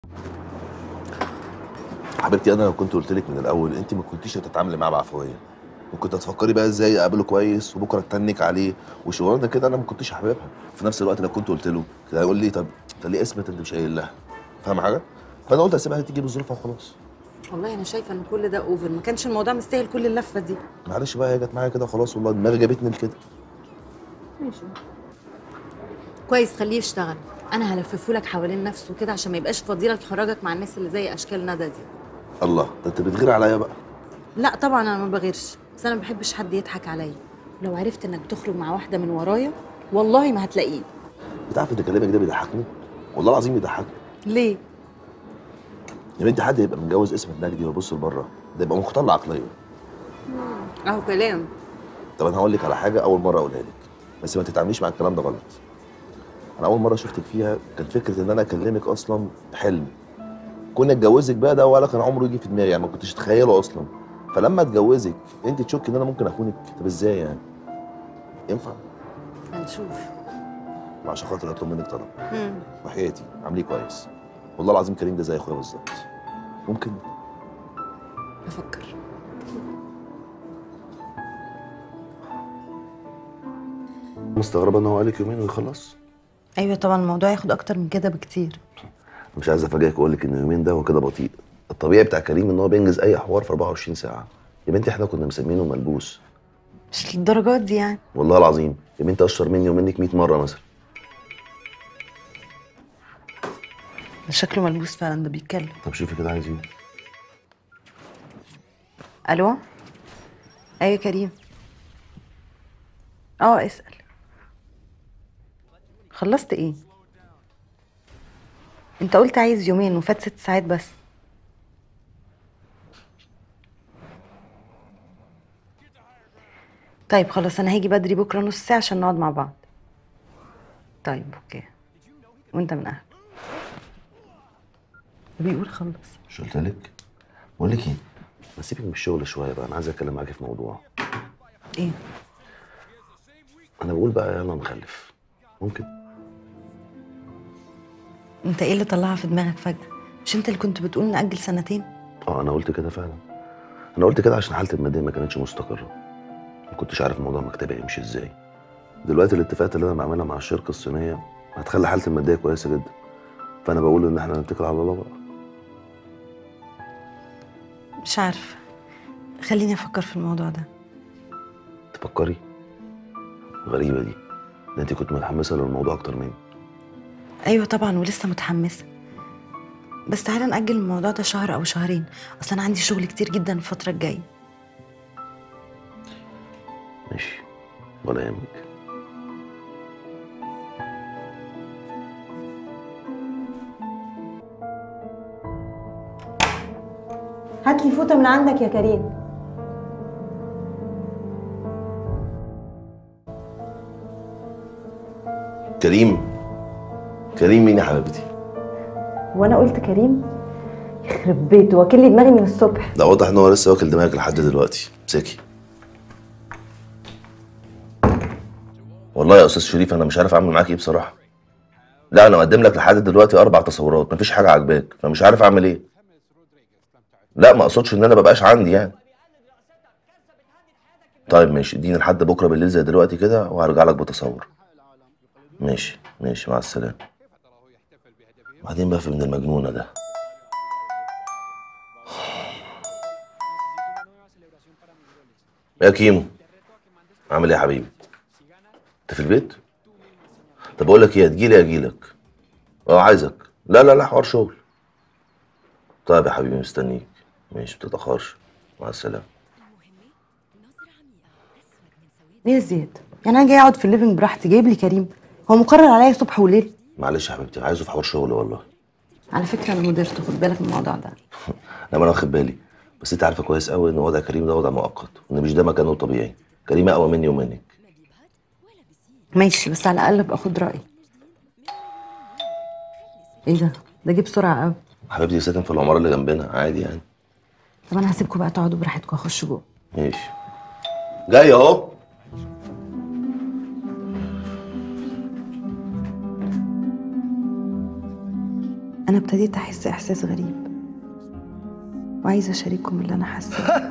حبيبتي انا لو كنت قلت لك من الاول انت ما كنتيش هتتعاملي معاه بعفويه وكنت هتفكري بقى ازاي اقابله كويس وبكره اتنك عليه وشغلانه كده انا ما كنتش حاببها في نفس الوقت لو كنت قلت له كان هيقول لي طب انت ليه اثبت انت مش قايل لها فاهم حاجه فانا قلت اسيبها تيجي بظروفها وخلاص والله انا شايفه ان كل ده اوفر ما كانش الموضوع مستاهل كل اللفه دي معلش بقى هي جت معايا كده خلاص والله دماغي جابتني لكده ماشي كويس خليه يشتغل انا هلففه لك حوالين نفسه كده عشان ما يبقاش فضيلك يخرجك مع الناس اللي زي اشكال ندى دي الله ده انت بتغير عليا بقى لا طبعا انا ما بغيرش بس انا ما بحبش حد يضحك عليا لو عرفت انك بتخرج مع واحده من ورايا والله ما هتلاقيه بتعرف ان كلامك ده بيضحكني والله العظيم بيضحكني ليه يا بنتي حد يبقى متجوز اسم النجدي ويبص لبره ده يبقى مختل عقليا اهو كلام طب انا هقول لك على حاجه اول مره اقولها لك بس ما تتعامليش مع الكلام ده غلط انا اول مره شفتك فيها كان فكره ان انا اكلمك اصلا حلم كون اتجوزك بقى ده ولا كان عمره يجي في دماغي يعني ما كنتش اتخيله اصلا فلما اتجوزك انت تشك ان انا ممكن اخونك طب ازاي يعني ينفع هنشوف عشان خاطر اطلب منك طلب مم. وحياتي عامليه كويس والله العظيم كريم ده زي اخويا بالظبط ممكن بفكر مستغربه ان هو قالك يومين ويخلص ايوه طبعا الموضوع ياخد اكتر من كده بكتير مش عايز افاجئك واقول لك ان يومين ده هو كده بطيء الطبيعي بتاع كريم ان هو بينجز اي حوار في 24 ساعه يا بنتي احنا كنا مسمينه ملبوس مش للدرجات دي يعني والله العظيم يا بنتي اشطر مني ومنك 100 مره مثلا ده شكله ملبوس فعلا ده بيتكلم طب شوفي كده عايز ايه الو ايوه كريم اه اسال خلصت ايه انت قلت عايز يومين وفات ست ساعات بس طيب خلاص انا هاجي بدري بكره نص ساعه عشان نقعد مع بعض طيب اوكي وانت من اهلك بيقول خلص مش قلت لك بقول لك ايه ما سيبك من الشغل شويه بقى انا عايز اتكلم معاكي في موضوع ايه انا بقول بقى يلا نخلف ممكن انت ايه اللي طلعها في دماغك فجاه مش انت اللي كنت بتقول نأجل سنتين اه انا قلت كده فعلا انا قلت كده عشان حالتي الماديه ما كانتش مستقره ما كنتش عارف موضوع مكتبي هيمشي ازاي دلوقتي الاتفاقات اللي انا بعملها مع الشركه الصينيه هتخلي حالتي الماديه كويسه جدا فانا بقول ان احنا نتكل على الله بقى مش عارفه خليني افكر في الموضوع ده تفكري غريبه دي ده انت كنت متحمسه للموضوع اكتر مني ايوه طبعا ولسه متحمسه بس تعالى نأجل الموضوع ده شهر او شهرين اصل انا عندي شغل كتير جدا الفتره الجايه ماشي ولا يهمك هات لي فوطه من عندك يا كريم كريم كريم مين يا حبيبتي وانا قلت كريم يخرب بيته واكل لي دماغي من الصبح ده واضح ان هو لسه واكل دماغك لحد دلوقتي امسكي والله يا استاذ شريف انا مش عارف اعمل معاك ايه بصراحه لا انا مقدم لك لحد دلوقتي اربع تصورات مفيش حاجه عاجباك فمش عارف اعمل ايه لا ما اقصدش ان انا مبقاش عندي يعني طيب ماشي اديني لحد بكره بالليل زي دلوقتي كده وهرجع لك بتصور ماشي ماشي مع السلامه بعدين بقى في ابن المجنونه ده يا كيمو عامل ايه يا حبيبي انت في البيت طب اقول لك ايه هتجيلي اجيلك اه عايزك لا لا لا حوار شغل طيب يا حبيبي مستنيك ماشي متتاخرش مع السلامه ليه يا زياد يعني انا جاي اقعد في الليفنج براحتي جايب لي كريم هو مقرر عليا صبح وليل معلش يا حبيبتي عايزه في حوار شغل والله على فكره انا مديرته خد بالك من الموضوع ده لا ما انا واخد بالي بس انت عارفه كويس قوي ان وضع كريم ده وضع مؤقت وان مش ده مكانه الطبيعي كريم اقوى مني ومنك ماشي بس على الاقل ابقى خد رايي ايه ده ده جه بسرعه قوي حبيبتي ساكن في العماره اللي جنبنا عادي يعني طب انا هسيبكم بقى تقعدوا براحتكم اخش جوه ماشي جاي اهو انا ابتديت احس احساس غريب وعايزه اشارككم اللي انا حاساه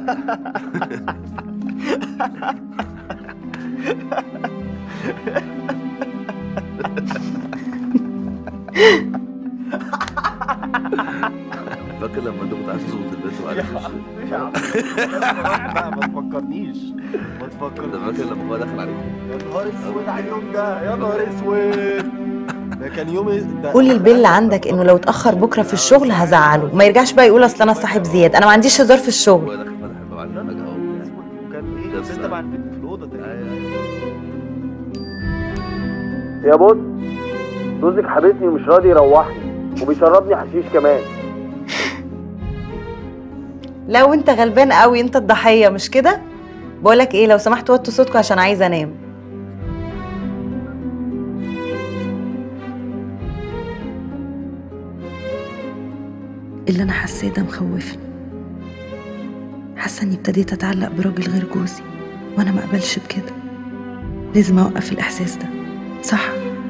فاكر لما انت كنت عايز تظبط البنت وعارف يا عم لا ما تفكرنيش ما انت تفكرنيش فاكر لما هو دخل عليك يا نهار اسود على اليوم ده يا نهار اسود ده كان يوم ده قول للبيل اللي عندك انه لو اتاخر بكره في الشغل هزعله ما يرجعش بقى يقول اصل انا صاحب زياد انا ما عنديش هزار في الشغل هو داخل فتح الباب عليك يا فجأة نهار اهو اسود وكان ايه يا بس انت سلام. مع البنت في الاوضه تقريبا يا بص جوزك حابسني ومش راضي يروحني وبيشربني حشيش كمان لو انت غلبان قوي انت الضحيه مش كده بقولك ايه لو سمحت وطوا صوتكم عشان عايزه انام اللي انا حاساه ده مخوفني حاسه اني ابتديت اتعلق براجل غير جوزي وانا ما اقبلش بكده لازم اوقف الاحساس ده صح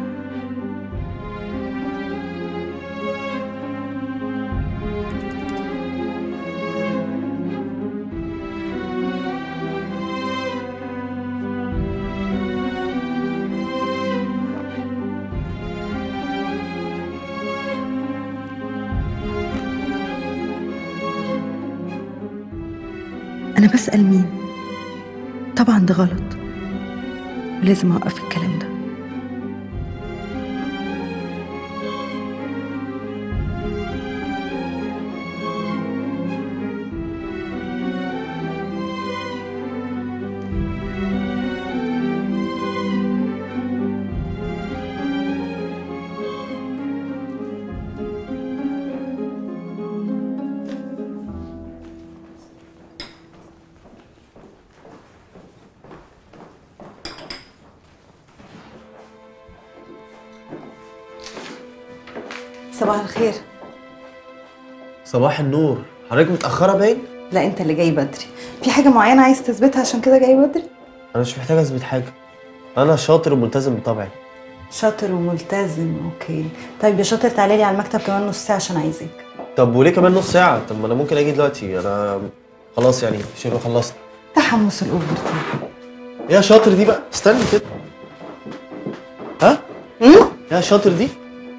أنا بسأل مين؟ طبعا ده غلط ولازم أوقف الكلام ده صباح الخير صباح النور حضرتك متأخرة باين؟ لا أنت اللي جاي بدري في حاجة معينة عايز تثبتها عشان كده جاي بدري؟ أنا مش محتاج أثبت حاجة أنا شاطر وملتزم بطبعي شاطر وملتزم أوكي طيب يا شاطر تعالى لي على المكتب كمان نص ساعة عشان عايزاك طب وليه كمان نص ساعة؟ طب ما أنا ممكن أجي دلوقتي أنا خلاص يعني شبه خلصت تحمس الأوفر تايم إيه يا شاطر دي بقى؟ استني كده ها؟ أمم؟ إيه يا شاطر دي؟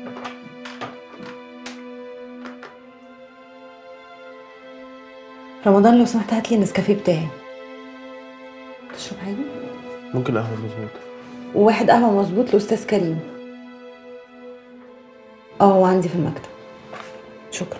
رمضان لو سمحت هات لي النسكافيه بتاعي تشرب حاجة؟ ممكن قهوة مظبوط وواحد قهوة مظبوط لأستاذ كريم اه هو عندي في المكتب شكرا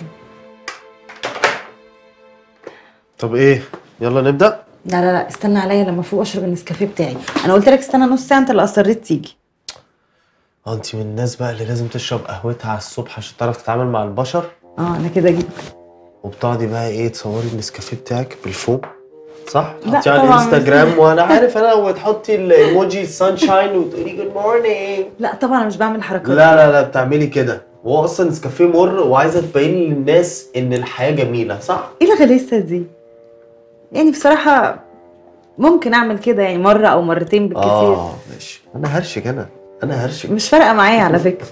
طب إيه؟ يلا نبدأ؟ لا لا لا استنى عليا لما فوق اشرب النسكافيه بتاعي انا قلت لك استنى نص ساعه انت اللي اصريت تيجي اه انت من الناس بقى اللي لازم تشرب قهوتها على الصبح عشان تعرف تتعامل مع البشر اه انا كده جيت وبتقعدي بقى ايه تصوري النسكافيه بتاعك بالفوم صح؟ لا تحطيه على طبعاً. الانستجرام وانا عارف انا وتحطي الايموجي السانشاين وتقولي جود مورنينج لا طبعا انا مش بعمل حركات لا لا لا بتعملي كده وهو اصلا نسكافيه مر وعايزه تبين للناس ان الحياه جميله صح؟ ايه الغلاسه دي يعني بصراحه ممكن اعمل كده يعني مره او مرتين بالكثير اه ماشي انا هرشك انا انا هرشك مش فارقه معايا على فكره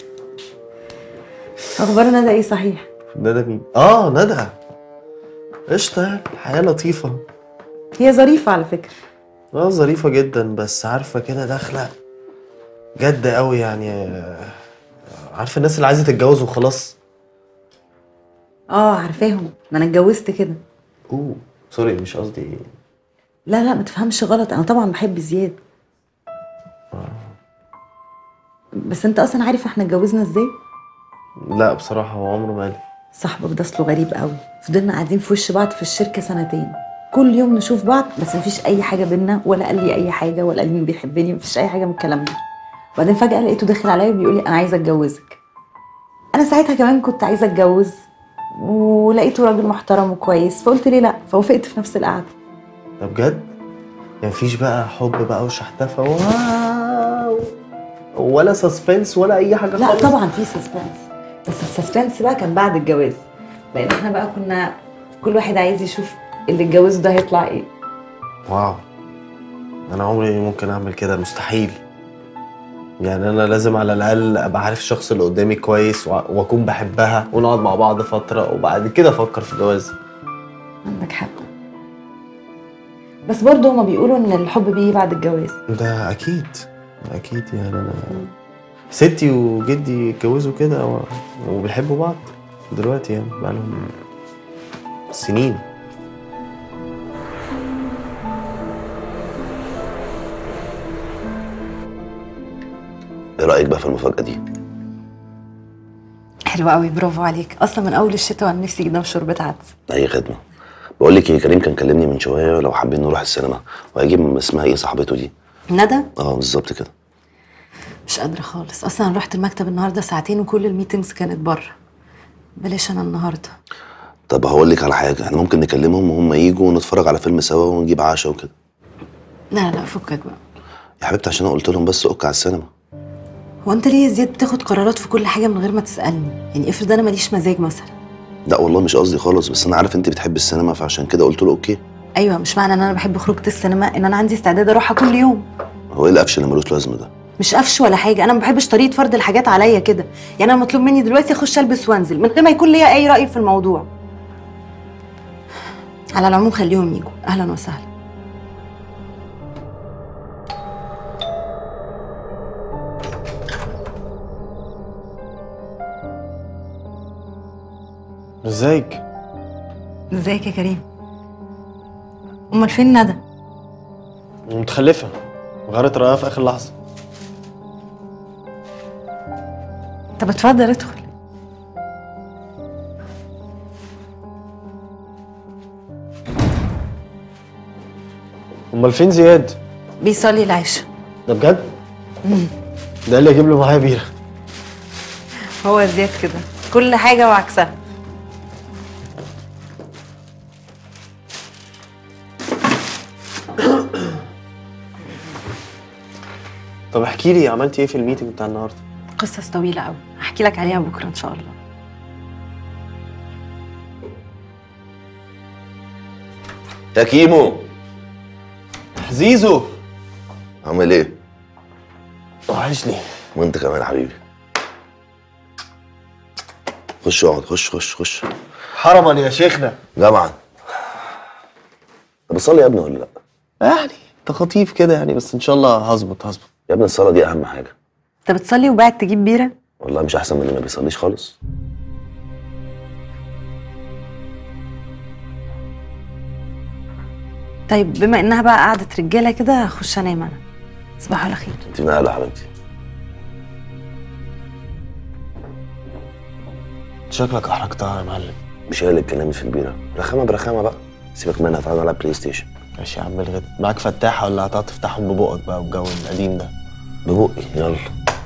اخبار ندى ايه صحيح ندى مين؟ اه ندى قشطه يعني الحياه لطيفه هي ظريفه على فكره اه ظريفه جدا بس عارفه كده داخله جد قوي يعني آه، عارفه الناس اللي عايزه تتجوز وخلاص اه عارفاهم ما انا اتجوزت كده اوه سوري مش قصدي لا لا ما تفهمش غلط انا طبعا بحب زياد بس انت اصلا عارف احنا اتجوزنا ازاي لا بصراحه هو عمره ما قال صاحبك ده اصله غريب قوي فضلنا قاعدين في وش بعض في الشركه سنتين كل يوم نشوف بعض بس مفيش اي حاجه بينا ولا قال لي اي حاجه ولا قال لي انه بيحبني مفيش اي حاجه من الكلام ده وبعدين فجاه لقيته داخل عليا وبيقول لي انا عايزه اتجوزك انا ساعتها كمان كنت عايزه اتجوز ولقيته راجل محترم وكويس فقلت ليه لا فوافقت في نفس القعده ده بجد يعني مفيش بقى حب بقى وشحتفه واو ولا سسبنس ولا اي حاجه لا خالص طبعا في سسبنس بس السسبنس بقى كان بعد الجواز لان احنا بقى كنا كل واحد عايز يشوف اللي اتجوزه ده هيطلع ايه واو انا عمري ممكن اعمل كده مستحيل يعني انا لازم على الاقل ابقى عارف الشخص اللي قدامي كويس وع- واكون بحبها ونقعد مع بعض فتره وبعد كده افكر في الجواز عندك حق بس برضه هما بيقولوا ان الحب بيجي بعد الجواز ده اكيد اكيد يعني انا ستي وجدي اتجوزوا كده و- وبيحبوا بعض دلوقتي يعني بقالهم سنين ايه رايك بقى في المفاجاه دي حلوة قوي برافو عليك اصلا من اول الشتاء وانا نفسي جدا في شوربة عدس اي خدمه بقول لك ايه كريم كان كلمني من شويه لو حابين نروح السينما وهيجيب اسمها ايه صاحبته دي ندى اه بالظبط كده مش قادرة خالص اصلا أنا رحت المكتب النهارده ساعتين وكل الميتنجز كانت بره بلاش انا النهارده طب هقول لك على حاجه احنا ممكن نكلمهم وهم يجوا ونتفرج على فيلم سوا ونجيب عشاء وكده لا لا فكك بقى يا حبيبتي عشان انا قلت لهم بس اوك على السينما هو انت ليه يا زياد بتاخد قرارات في كل حاجه من غير ما تسالني يعني افرض انا ماليش مزاج مثلا لا والله مش قصدي خالص بس انا عارف انت بتحب السينما فعشان كده قلت له اوكي ايوه مش معنى ان انا بحب خروجه السينما ان انا عندي استعداد اروحها كل يوم هو ايه القفش اللي ملوش لازمه ده مش قفش ولا حاجه انا ما بحبش طريقه فرض الحاجات عليا كده يعني انا مطلوب مني دلوقتي اخش البس وانزل من غير ما يكون ليا اي راي في الموضوع على العموم خليهم يجوا اهلا وسهلا ازيك ازيك يا كريم امال فين ندى متخلفه غيرت رايها في اخر لحظه طب اتفضل ادخل امال فين زياد بيصلي العشاء ده بجد ده اللي اجيب له معايا بيره هو زياد كده كل حاجه وعكسها طب احكي لي عملتي ايه في الميتنج بتاع النهارده قصص طويله قوي هحكي لك عليها بكره ان شاء الله يا كيمو زيزو عامل ايه وحشني وانت كمان يا حبيبي خش اقعد خش خش خش حرما يا شيخنا جمعا طب بتصلي يا ابني ولا لا يعني تخطيف كده يعني بس ان شاء الله هظبط هظبط يا ابني الصلاه دي اهم حاجه انت بتصلي وبعد تجيب بيره والله مش احسن من اللي ما بيصليش خالص طيب بما انها بقى قعده رجاله كده هخش انام انا صباح على خير انت نقله يا حبيبتي شكلك احرجتها يا معلم مش هي اللي اتكلمت في البيره رخامه برخامه بقى سيبك منها تعالى نلعب بلاي ستيشن ماشي يا عم الغد معاك فتاحه ولا هتقعد تفتحهم ببقك بقى والجو القديم ده ببقي يلا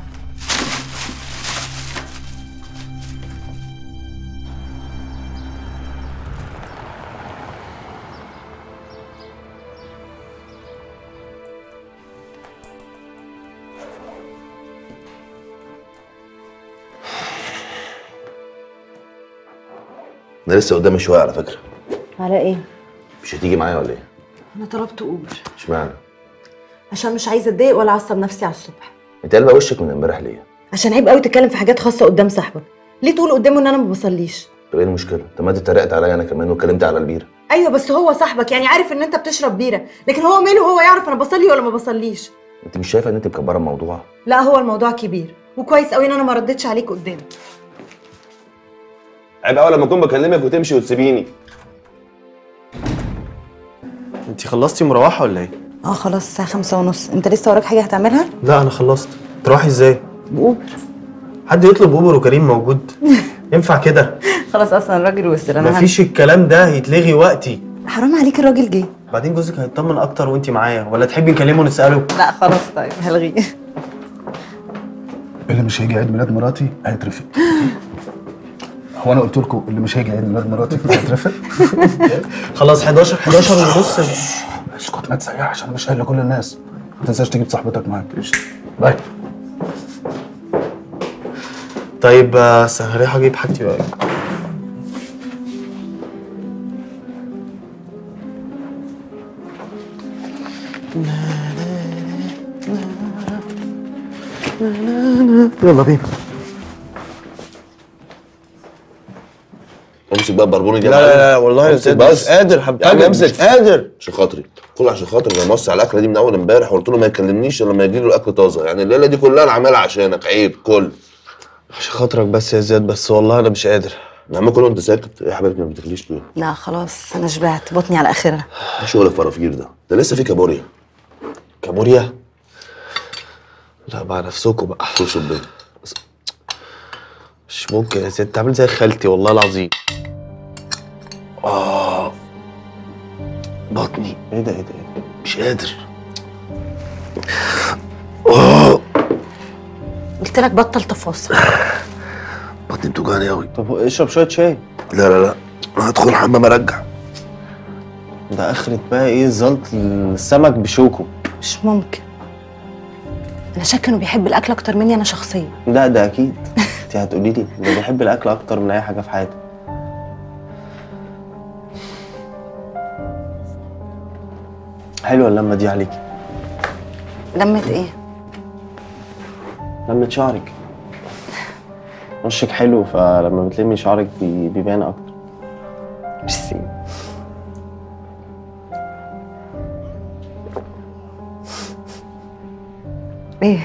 انا لسه قدامي شويه على فكره على ايه مش هتيجي معايا ولا ايه انا طلبت اوبر اشمعنى عشان مش عايزه اتضايق ولا اعصب نفسي على الصبح انت قلبه وشك من امبارح ليه عشان عيب قوي تتكلم في حاجات خاصه قدام صاحبك ليه تقول قدامه ان انا ما بصليش طب ايه المشكله طب ما انت اتريقت عليا انا كمان واتكلمت على البيره ايوه بس هو صاحبك يعني عارف ان انت بتشرب بيره لكن هو ماله هو يعرف انا بصلي ولا ما بصليش انت مش شايفه ان انت مكبره الموضوع لا هو الموضوع كبير وكويس قوي ان انا ما ردتش عليك قدامه عيب قوي لما اكون بكلمك وتمشي وتسيبيني انت خلصتي مروحه ولا ايه اه خلاص الساعه خمسة ونص انت لسه وراك حاجه هتعملها لا انا خلصت تروحي ازاي باوبر حد يطلب اوبر وكريم موجود ينفع كده خلاص اصلا الراجل وصل انا مفيش الكلام ده يتلغي وقتي هم- حرام عليك الراجل جه بعدين جوزك هيطمن اكتر وانت معايا ولا تحبي نكلمه ونساله لا خلاص طيب هلغيه اللي مش هيجي عيد ميلاد مراتي هيترفد هو انا قلت لكم اللي مش هيجي عيد ميلاد مراتي هيترفد خلاص 11 11 ونص اسكت ما تسيحش انا مش قايل لكل الناس ما تنساش تجيب صاحبتك معاك قشطة. باي طيب آه، هروح اجيب حاجتي بقى يلا بينا امسك بقى البربوني دي لا يا لا معلم. لا والله يا امسك استاذ بس. مش قادر يا عم حبيبي امسك. مش قادر عشان خاطري كل عشان خاطري انا موسع على الاكله دي من اول امبارح وقلت له ما يكلمنيش الا لما يجي له الاكل طازه يعني الليله دي كلها انا عاملها عشانك عيب كل عشان خاطرك بس يا زياد بس والله انا مش قادر يا عم كل انت ساكت ايه يا حبيبتي ما بتاكليش ليه؟ لا خلاص انا شبعت بطني على اخرها ايه شغل الفرافير ده؟ ده لسه في كابوريا كابوريا لا مع نفسكم بقى كل شبيه مش ممكن يا زياد انت عامل زي خالتي والله العظيم اه بطني ايه ده ايه ده ايه ده مش قادر قلت لك بطل تفاصيل بطني بتوجعني قوي طب اشرب شويه شاي لا لا لا انا هدخل الحمام ارجع ده اخرة بقى ايه زلط السمك بشوكه مش ممكن انا شاكه انه بيحب الاكل اكتر مني انا شخصيا لا ده اكيد انت هتقولي لي ده بيحب الاكل اكتر من اي حاجه في حياته حلوه اللمه دي عليكي لمت ايه لمة شعرك وشك حلو فلما بتلمي شعرك بي- بيبان اكتر ميرسي ايه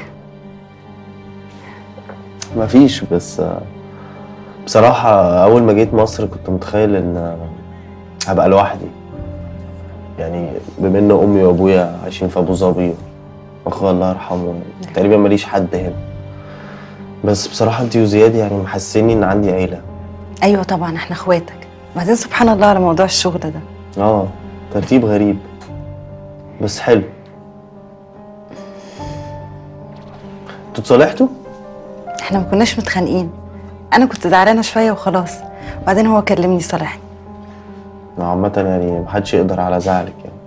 مفيش بس آه، بصراحة أول ما جيت مصر كنت متخيل إن آه، هبقى لوحدي يعني بما إن أمي وأبويا عايشين في أبو ظبي وأخويا الله يرحمه تقريبا ماليش حد هنا بس بصراحة أنتي وزياد يعني محسسيني إن عندي عيلة ايوه طبعا احنا اخواتك بعدين سبحان الله على موضوع الشغل ده آه ترتيب غريب بس حلو انتوا اتصالحتوا؟ احنا ما كناش متخانقين انا كنت زعلانه شويه وخلاص بعدين هو كلمني صالحني لا، عامة يعني محدش يقدر على زعلك يعني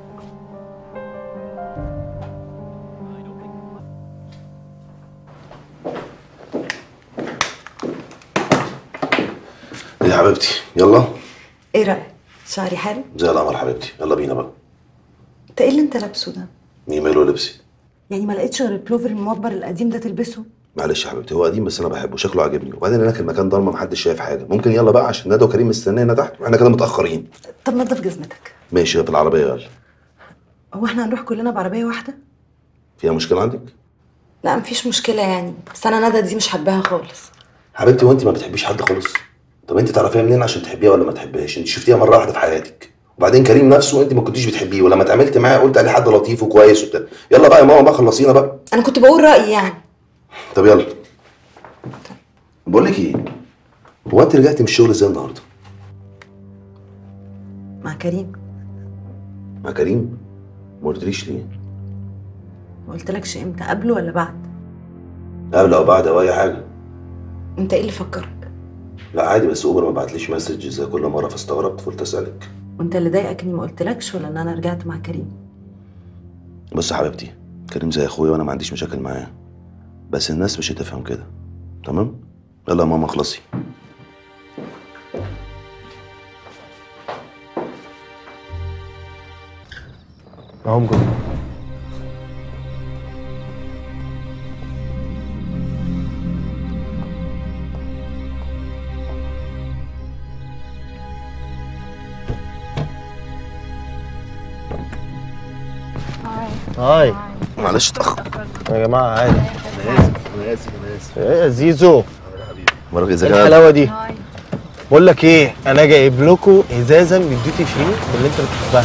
ايه يا حبيبتي يلا ايه رايك شعري حلو زي القمر حبيبتي يلا بينا بقى انت ايه اللي انت لابسه ده مين ماله لبسي يعني ما لقيتش غير البلوفر الموبر القديم ده تلبسه معلش يا حبيبتي هو قديم بس انا بحبه شكله عاجبني وبعدين هناك المكان ضلمه محدش شايف حاجه ممكن يلا بقى عشان ندى وكريم مستنينا تحت واحنا كده متاخرين طب نضف جزمتك ماشي في العربيه يلا هو احنا هنروح كلنا بعربيه واحده فيها مشكله عندك لا مفيش مشكله يعني بس انا ندى دي مش حباها خالص حبيبتي وانت ما بتحبيش حد خالص طب انت تعرفيها منين عشان تحبيها ولا ما تحبيهاش انت شفتيها مره واحده في حياتك وبعدين كريم نفسه انت ما كنتيش بتحبيه ولما اتعاملت معاه قلت عليه حد لطيف وكويس وبتاع يلا بقى يا ماما بقى خلصينا بقى انا كنت بقول رايي يعني طب يلا بقول لك ايه هو انت رجعتي من الشغل ازاي النهارده مع كريم مع كريم ما قلتليش ليه ما قلتلكش امتى قبله ولا بعد قبل او بعد او اي حاجه انت ايه اللي فكرك لا عادي بس اوبر ما بعتليش مسج زي كل مره فاستغربت فقلت اسالك وانت اللي ضايقك اني ما قلتلكش ولا ان انا رجعت مع كريم بص يا حبيبتي كريم زي اخويا وانا ما عنديش مشاكل معاه بس الناس مش هتفهم كده تمام يلا يا ماما اخلصي معاهم جوه هاي معلش اتاخر يا جماعة عادي انا اسف انا اسف انا اسف ايه يا زيزو مرة ايه اذا كان الحلاوة دي بقول لك ايه انا جايب لكم ازازة من الديوتي فري اللي انت بتحبها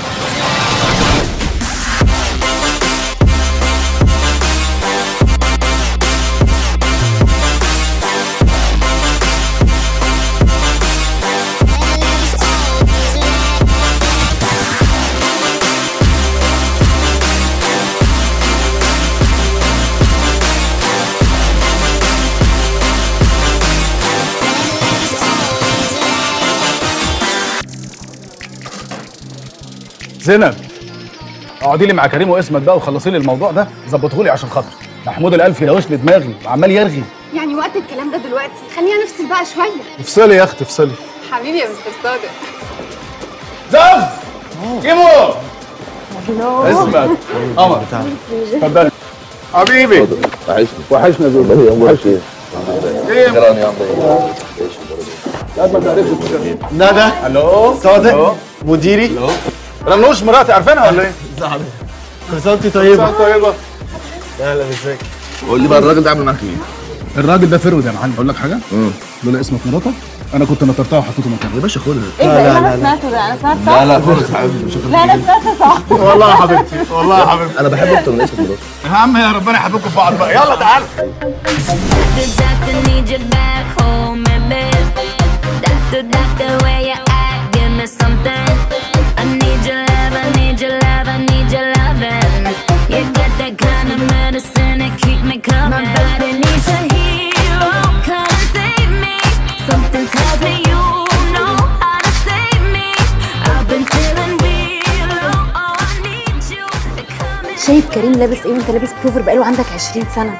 زينب اقعدي لي مع كريم واسمك بقى وخلصي لي الموضوع ده ظبطه لي عشان خاطري محمود الالف يدوش لي دماغي وعمال يرغي يعني وقت الكلام ده دلوقتي خلينا نفصل بقى شويه افصلي يا اختي افصلي حبيبي يا مستر صادق زف جيبوا اسمك قمر اتفضلي حبيبي وحشني وحشنا زوز والله امورك ايه؟ ايه جران يا عم ايه؟ لازم تعرف ندى الو صادق مديري رنوش مراتي عارفينها ولا ايه؟ كل سنه وانت طيبه سنة طيبه اهلا ازيك قول لي بقى الراجل ده عامل معاك ايه؟ الراجل ده فرود يا معلم اقول لك حاجه امم لولا اسمك مراتك انا كنت نطرتها وحطيته مكانها يا باشا خدها ايه ده لا، اللي لا، انا لا. سمعته ده انا سمعت لا صح؟ لا خالص يا حبيبي مش لا انا سمعت صح والله يا حبيبتي والله يا حبيبتي انا بحب اكتر من اسمك مراتي يا عم يا ربنا يحبكم في بعض بقى يلا تعال Doctor, doctor, need you back home in bed. Doctor, doctor, where you at? Give me something. I need your love, I need your love, I need your loving. You got that kind of medicine that keep me coming. My body needs a hero, come and save me. Something tells me you know how to save me. I've been feeling real low, oh, I need you to come and شايف كريم لابس ايه وانت لابس بلوفر بقاله عندك 20 سنه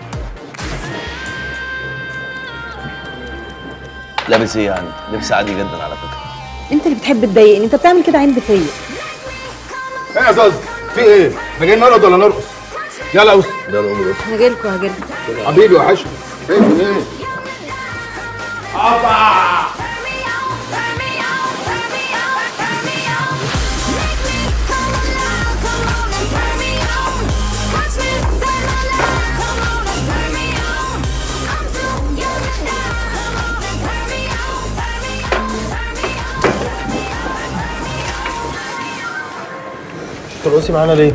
لابس ايه يعني؟ لبس عادي جدا على فكره انت اللي بتحب تضايقني انت بتعمل كده عند فيا ايه يا زوز في ايه؟ احنا جايين نرقص ولا نرقص؟ يلا يا أوس. ده انا امي بس انا جايلكوا هجيلكوا حبيبي وحشني ايه في ايه؟ ترقصي معانا ليه؟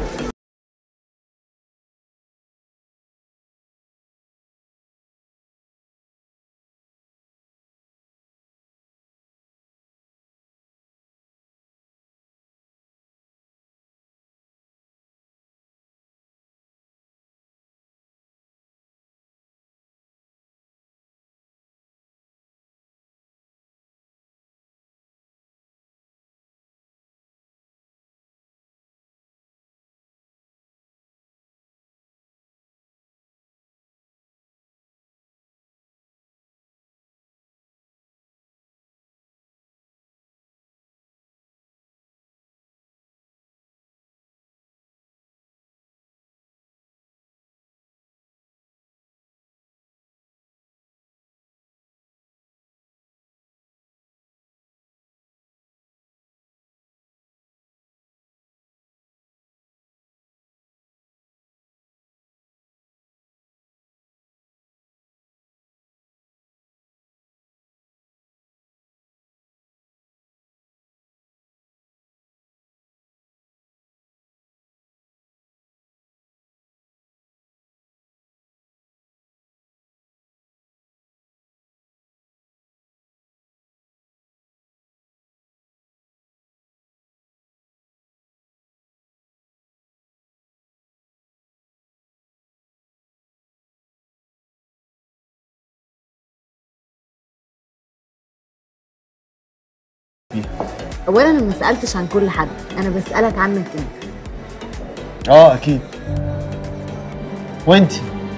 اولا انا ما سالتش عن كل حد انا بسالك عنك انت اه اكيد وانتي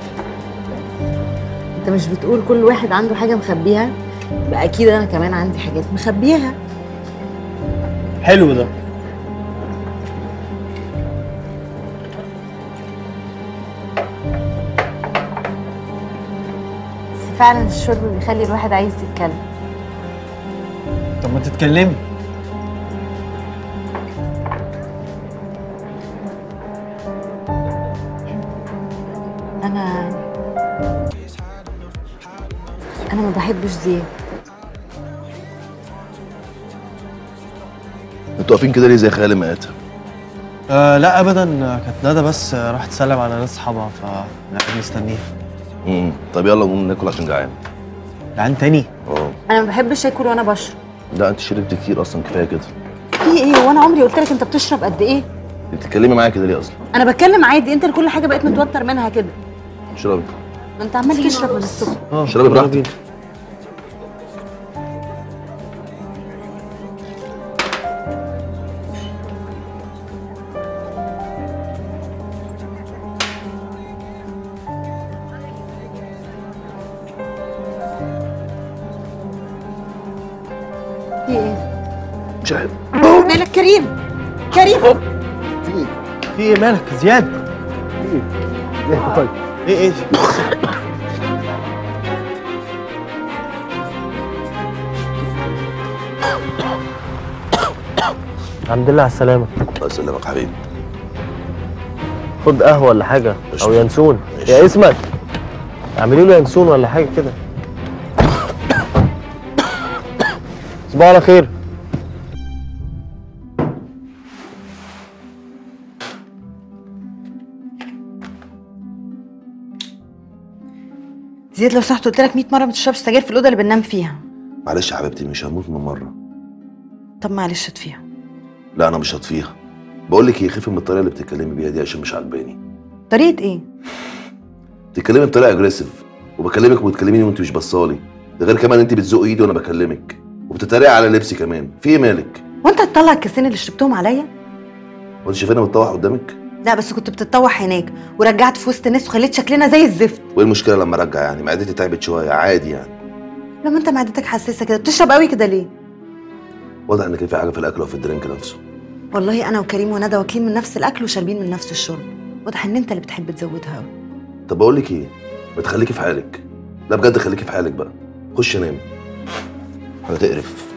انت مش بتقول كل واحد عنده حاجه مخبيها يبقى اكيد انا كمان عندي حاجات مخبيها حلو ده بس فعلا الشرب بيخلي الواحد عايز يتكلم طب ما تتكلمي انا انا ما بحبش زياد انتوا واقفين كده ليه زي خيال مآتة؟ آه لا ابدا كانت ندى بس راحت تسلم على ناس اصحابها فقاعد مستنيها امم طب يلا نقوم ناكل عشان جعان جعان تاني اه انا ما بحبش اكل وانا بشرب لا انت شربت كتير اصلا كفايه كده في ايه وانا عمري قلت لك انت بتشرب قد ايه انت بتتكلمي معايا كده ليه اصلا؟ انا بتكلم عادي انت لكل حاجه بقيت متوتر منها كده اشربي ما انت عمال تشرب من الصبح اه اشربي يلا براحتك. بينا. في ايه مش عارف مالك كريم كريم في ايه مالك زياد اهدى طيب ايه ايه الحمد لله على السلامة الله يسلمك حبيبي خد قهوة ولا حاجة أو قشطة. ينسون ماشي. يا اسمك اعملي له ينسون ولا حاجة كده صباح على خير زياد لو سمحت قلت لك 100 مره ما تشربش سجاير في الاوضه اللي بننام فيها معلش يا حبيبتي مش هموت من مره طب معلش اطفيها لا انا مش هطفيها بقول لك ايه خفي من الطريقه اللي بتتكلمي بيها دي عشان مش عاجباني طريقه ايه بتتكلمي بطريقه اجريسيف وبكلمك وبتكلميني وانت مش بصالي ده غير كمان انت بتزقي ايدي وانا بكلمك وبتتريق على لبسي كمان في ايه مالك وانت هتطلع الكاسين اللي شربتهم عليا وانت شايفاني متطوح قدامك لا بس كنت بتتطوح هناك ورجعت في وسط الناس وخليت شكلنا زي الزفت وايه المشكله لما ارجع يعني معدتي تعبت شويه عادي يعني لما انت معدتك حساسه كده بتشرب قوي كده ليه واضح ان كان في حاجه في الاكل وفي الدرينك نفسه والله انا وكريم وندى واكلين من نفس الاكل وشاربين من نفس الشرب واضح ان انت اللي بتحب تزودها قوي طب بقول لك ايه ما تخليكي في حالك لا بجد خليكي في حالك بقى خش نام حاجه تقرف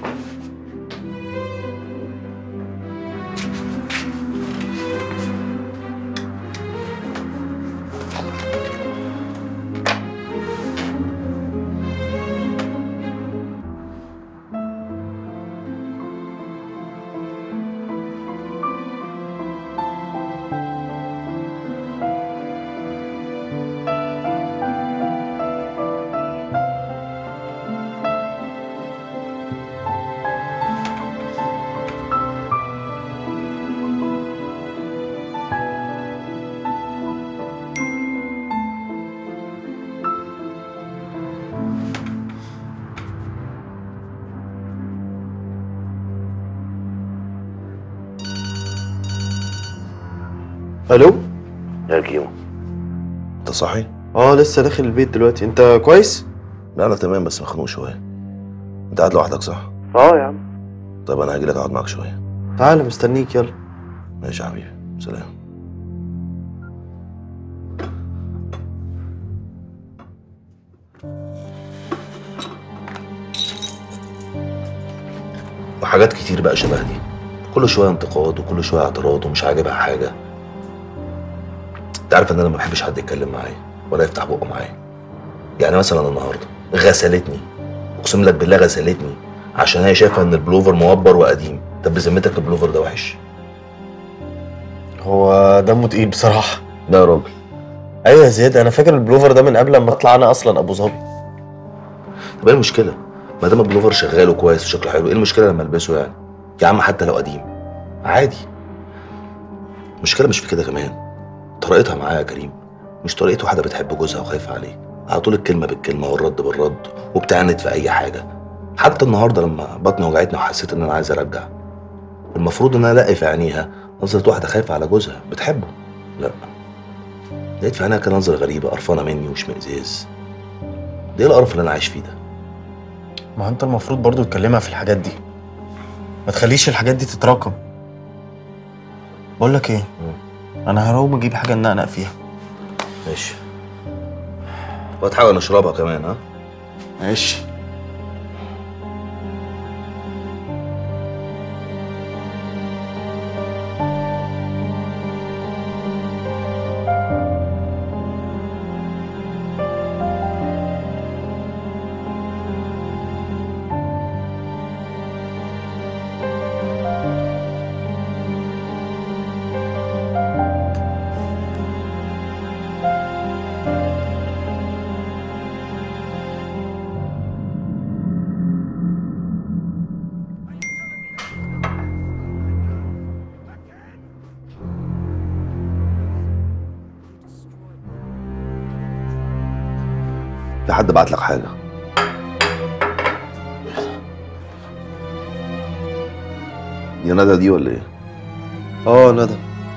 الو يا كيمو انت صاحي؟ اه لسه داخل البيت دلوقتي انت كويس لا انا تمام بس مخنوق شويه انت قاعد لوحدك صح؟ اه يا عم طيب انا هاجي لك اقعد معاك شويه تعالى مستنيك يلا ماشي يا حبيبي سلام وحاجات كتير بقى شبه دي كل شويه انتقاد وكل شويه اعتراض ومش عاجبها حاجه انت عارف ان انا ما بحبش حد يتكلم معايا ولا يفتح بقه معايا يعني مثلا النهارده غسلتني اقسم لك بالله غسلتني عشان هي شايفه ان البلوفر موبر وقديم طب بذمتك البلوفر ده وحش هو دمه تقيل بصراحة لا يا راجل ايوه يا زياد انا فاكر البلوفر ده من قبل ما اطلع انا اصلا ابو ظبي طب ايه المشكله ما دام البلوفر شغال وكويس وشكله حلو ايه المشكله لما البسه يعني يا عم حتى لو قديم عادي المشكله مش في كده كمان طريقتها معايا يا كريم مش طريقه واحده بتحب جوزها وخايفه عليه على طول الكلمه بالكلمه والرد بالرد وبتعند في اي حاجه حتى النهارده لما بطني وجعتني وحسيت ان انا عايز ارجع المفروض ان انا الاقي في عينيها نظره واحده خايفه على جوزها بتحبه لا لقيت في عينيها كده نظره غريبه قرفانه مني واشمئزاز ده ايه القرف اللي انا عايش فيه ده ما هو انت المفروض برضو تكلمها في الحاجات دي ما تخليش الحاجات دي تتراكم بقول لك ايه انا هروح اجيب حاجه ننقنق فيها ماشي وهتحاول نشربها كمان ها ماشي في حد بعت لك حاجه دي ندى دي ولا ايه اه ندى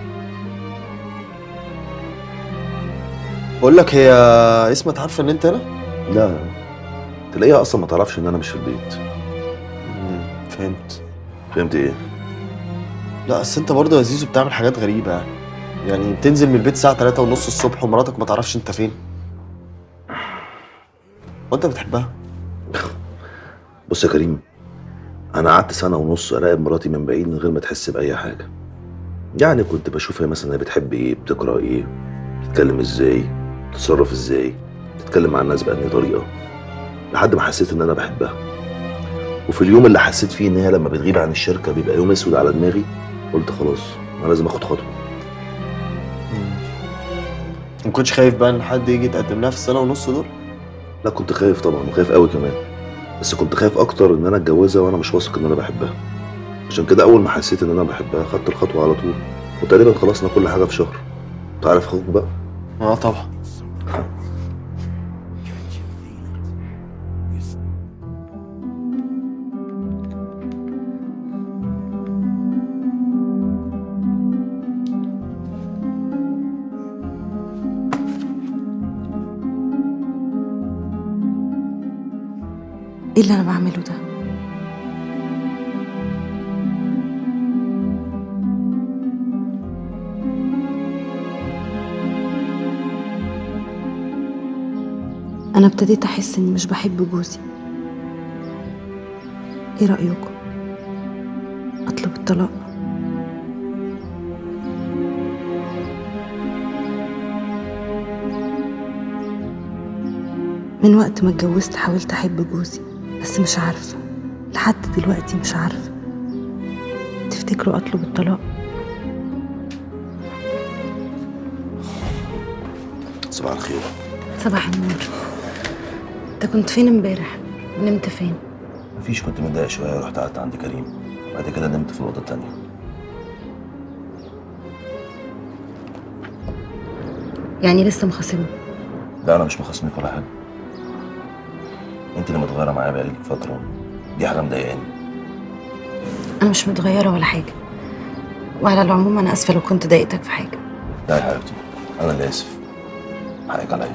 بقول لك هي اسمت عارفه ان انت هنا لا تلاقيها اصلا ما تعرفش ان انا مش في البيت مم، فهمت فهمت ايه لا اصل انت برضه يا زيزو بتعمل حاجات غريبه يعني يعني بتنزل من البيت الساعه 3 ونص الصبح ومراتك ما تعرفش انت فين وانت بتحبها بص يا كريم انا قعدت سنه ونص اراقب مراتي من بعيد من غير ما تحس باي حاجه يعني كنت بشوف هي مثلا هي بتحب ايه بتقرا ايه بتتكلم ازاي بتتصرف ازاي بتتكلم مع الناس بأنهي طريقه لحد ما حسيت ان انا بحبها وفي اليوم اللي حسيت فيه ان هي لما بتغيب عن الشركه بيبقى يوم اسود على دماغي قلت خلاص انا لازم اخد خطوه ما كنتش خايف بقى ان حد يجي يتقدم لها في السنه ونص دول لا كنت خايف طبعا وخايف قوي كمان بس كنت خايف اكتر ان انا اتجوزها وانا مش واثق ان انا بحبها عشان كده اول ما حسيت ان انا بحبها خدت الخطوه على طول وتقريبا خلصنا كل حاجه في شهر تعرف اخوك بقى اه طبعا ايه اللي انا بعمله ده انا ابتديت احس اني مش بحب جوزي ايه رايكم اطلب الطلاق من وقت ما اتجوزت حاولت احب جوزي بس مش عارفه لحد دلوقتي مش عارفه تفتكروا اطلب الطلاق صباح الخير صباح النور انت كنت فين امبارح نمت فين مفيش كنت متضايق شويه ورحت قعدت عند كريم بعد كده نمت في الاوضه التانيه يعني لسه مخاصمه لا انا مش مخصمك ولا حاجه انت اللي متغيره معايا بقالك فتره دي حاجه مضايقاني انا مش متغيره ولا حاجه وعلى العموم انا اسفه لو كنت ضايقتك في حاجه لا يا حبيبتي انا اللي اسف حقك عليا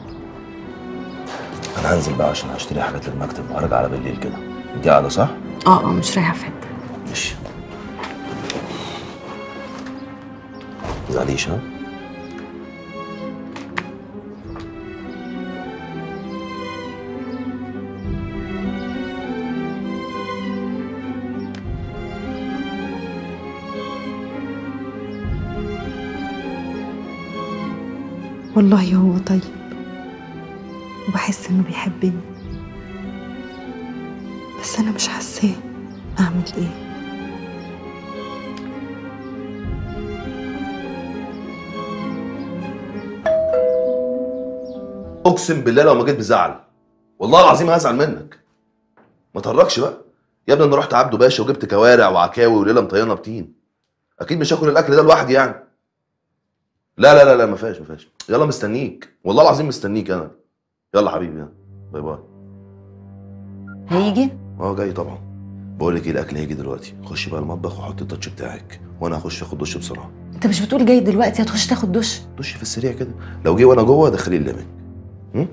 انا هنزل بقى عشان هشتري حاجات للمكتب وهرجع على بالليل كده انت قاعده صح اه اه مش رايحه في حته ماشي تزعليش ها والله هو طيب وبحس انه بيحبني بس انا مش حاساه اعمل ايه اقسم بالله لو ما جيت بزعل والله العظيم هزعل منك ما تهرجش بقى يا ابني انا رحت عبده باشا وجبت كوارع وعكاوي وليله مطينه بطين اكيد مش هاكل الاكل ده لوحدي يعني لا لا لا لا ما فيهاش ما فيهاش يلا مستنيك والله العظيم مستنيك انا يلا حبيبي يلا باي باي هيجي اه جاي طبعا بقول لك ايه الاكل هيجي دلوقتي خش بقى المطبخ وحط التاتش بتاعك وانا هخش اخد دش بسرعه انت مش بتقول جاي دلوقتي هتخش تاخد دش دش في السريع كده لو جه وانا جوه دخلي الليمون هم؟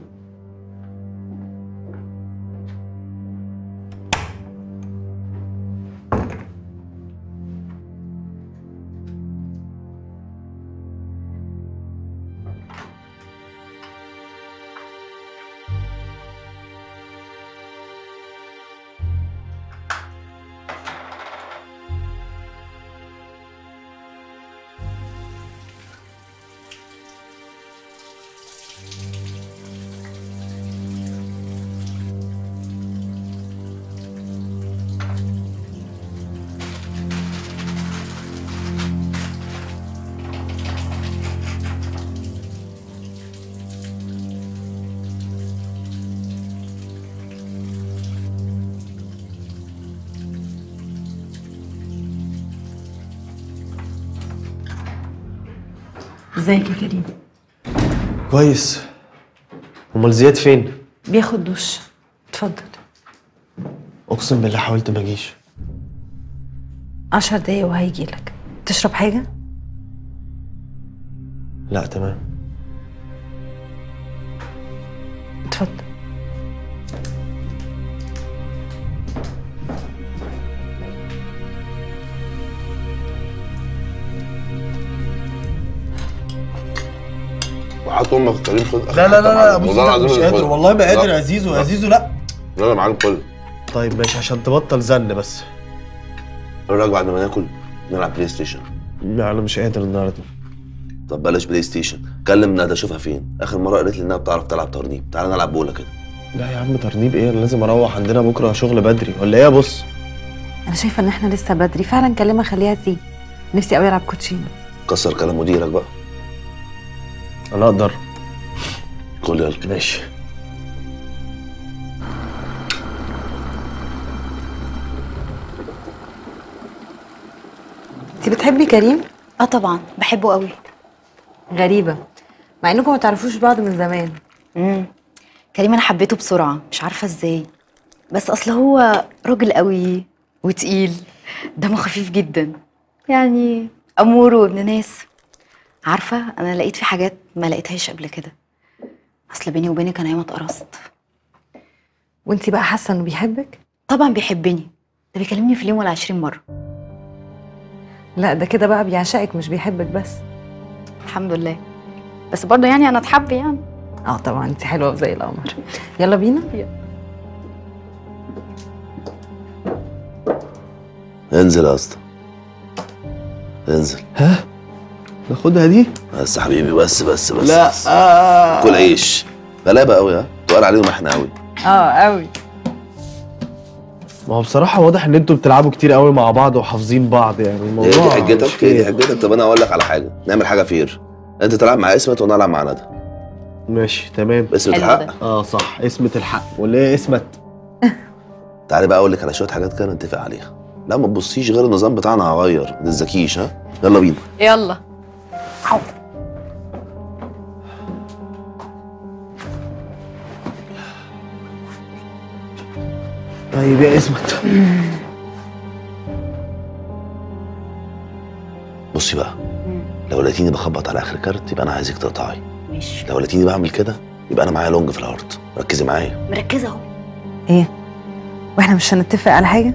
ازيك يا كريم كويس امال زياد فين بياخد دش اتفضل اقسم بالله حاولت ما اجيش عشر دقايق وهيجي لك تشرب حاجه لا تمام اتفضل وحط امك الكريم خد لا لا لا لا بص والله انت العظيم مش قادر خد. والله ما قادر لا. يا زيزو يا لا. زيزو لا لا يا معلم كل طيب ماشي عشان تبطل زن بس الراجل بعد ما ناكل نلعب بلاي ستيشن لا انا مش قادر النهارده طب بلاش بلاي ستيشن كلم ندى اشوفها فين اخر مره قالت لي انها بتعرف تلعب ترنيب تعالى نلعب بوله كده لا يا عم ترنيب ايه انا لازم اروح عندنا بكره شغل بدري ولا ايه يا بص انا شايفه ان احنا لسه بدري فعلا كلمها خليها تيجي نفسي قوي العب كوتشينه كسر كلام مديرك بقى انا اقدر كل يلا ماشي انت بتحبي كريم اه طبعا بحبه قوي غريبه مع انكم ما تعرفوش بعض من زمان امم كريم انا حبيته بسرعه مش عارفه ازاي بس اصل هو راجل قوي وتقيل دمه خفيف جدا يعني امور وابن ناس عارفه انا لقيت في حاجات ما لقيتهاش قبل كده اصل بيني وبينك انا ياما اتقرصت وانت بقى حاسه انه بيحبك طبعا بيحبني ده بيكلمني في اليوم ولا عشرين مره لا ده كده بقى بيعشقك مش بيحبك بس الحمد لله بس برضه يعني انا اتحب يعني اه طبعا انت حلوه زي القمر يلا بينا انزل يا اسطى انزل ناخدها دي بس يا حبيبي بس بس بس لا بس. آه. كل عيش غلابه قوي ها تقال عليهم احنا قوي اه قوي ما هو بصراحه واضح ان انتوا بتلعبوا كتير قوي مع بعض وحافظين بعض يعني هي الموضوع دي مش حجتك هي دي فير. حجتك طب انا اقول لك على حاجه نعمل حاجه فير انت تلعب مع اسمت وانا العب مع ندى ماشي تمام اسمت حلو الحق ده. اه صح اسمة الحق ولا ايه اسمت تعالي بقى اقول لك على شويه حاجات كده نتفق عليها لا ما تبصيش غير النظام بتاعنا هغير ما تتذكيش ها يلا بينا يلا طيب يا اسمت بصي بقى لو لقيتيني بخبط على اخر كارت يبقى انا عايزك تقطعي ماشي لو لقيتيني بعمل كده يبقى انا معايا لونج في الارض ركزي معايا مركزه اهو ايه واحنا مش هنتفق على حاجه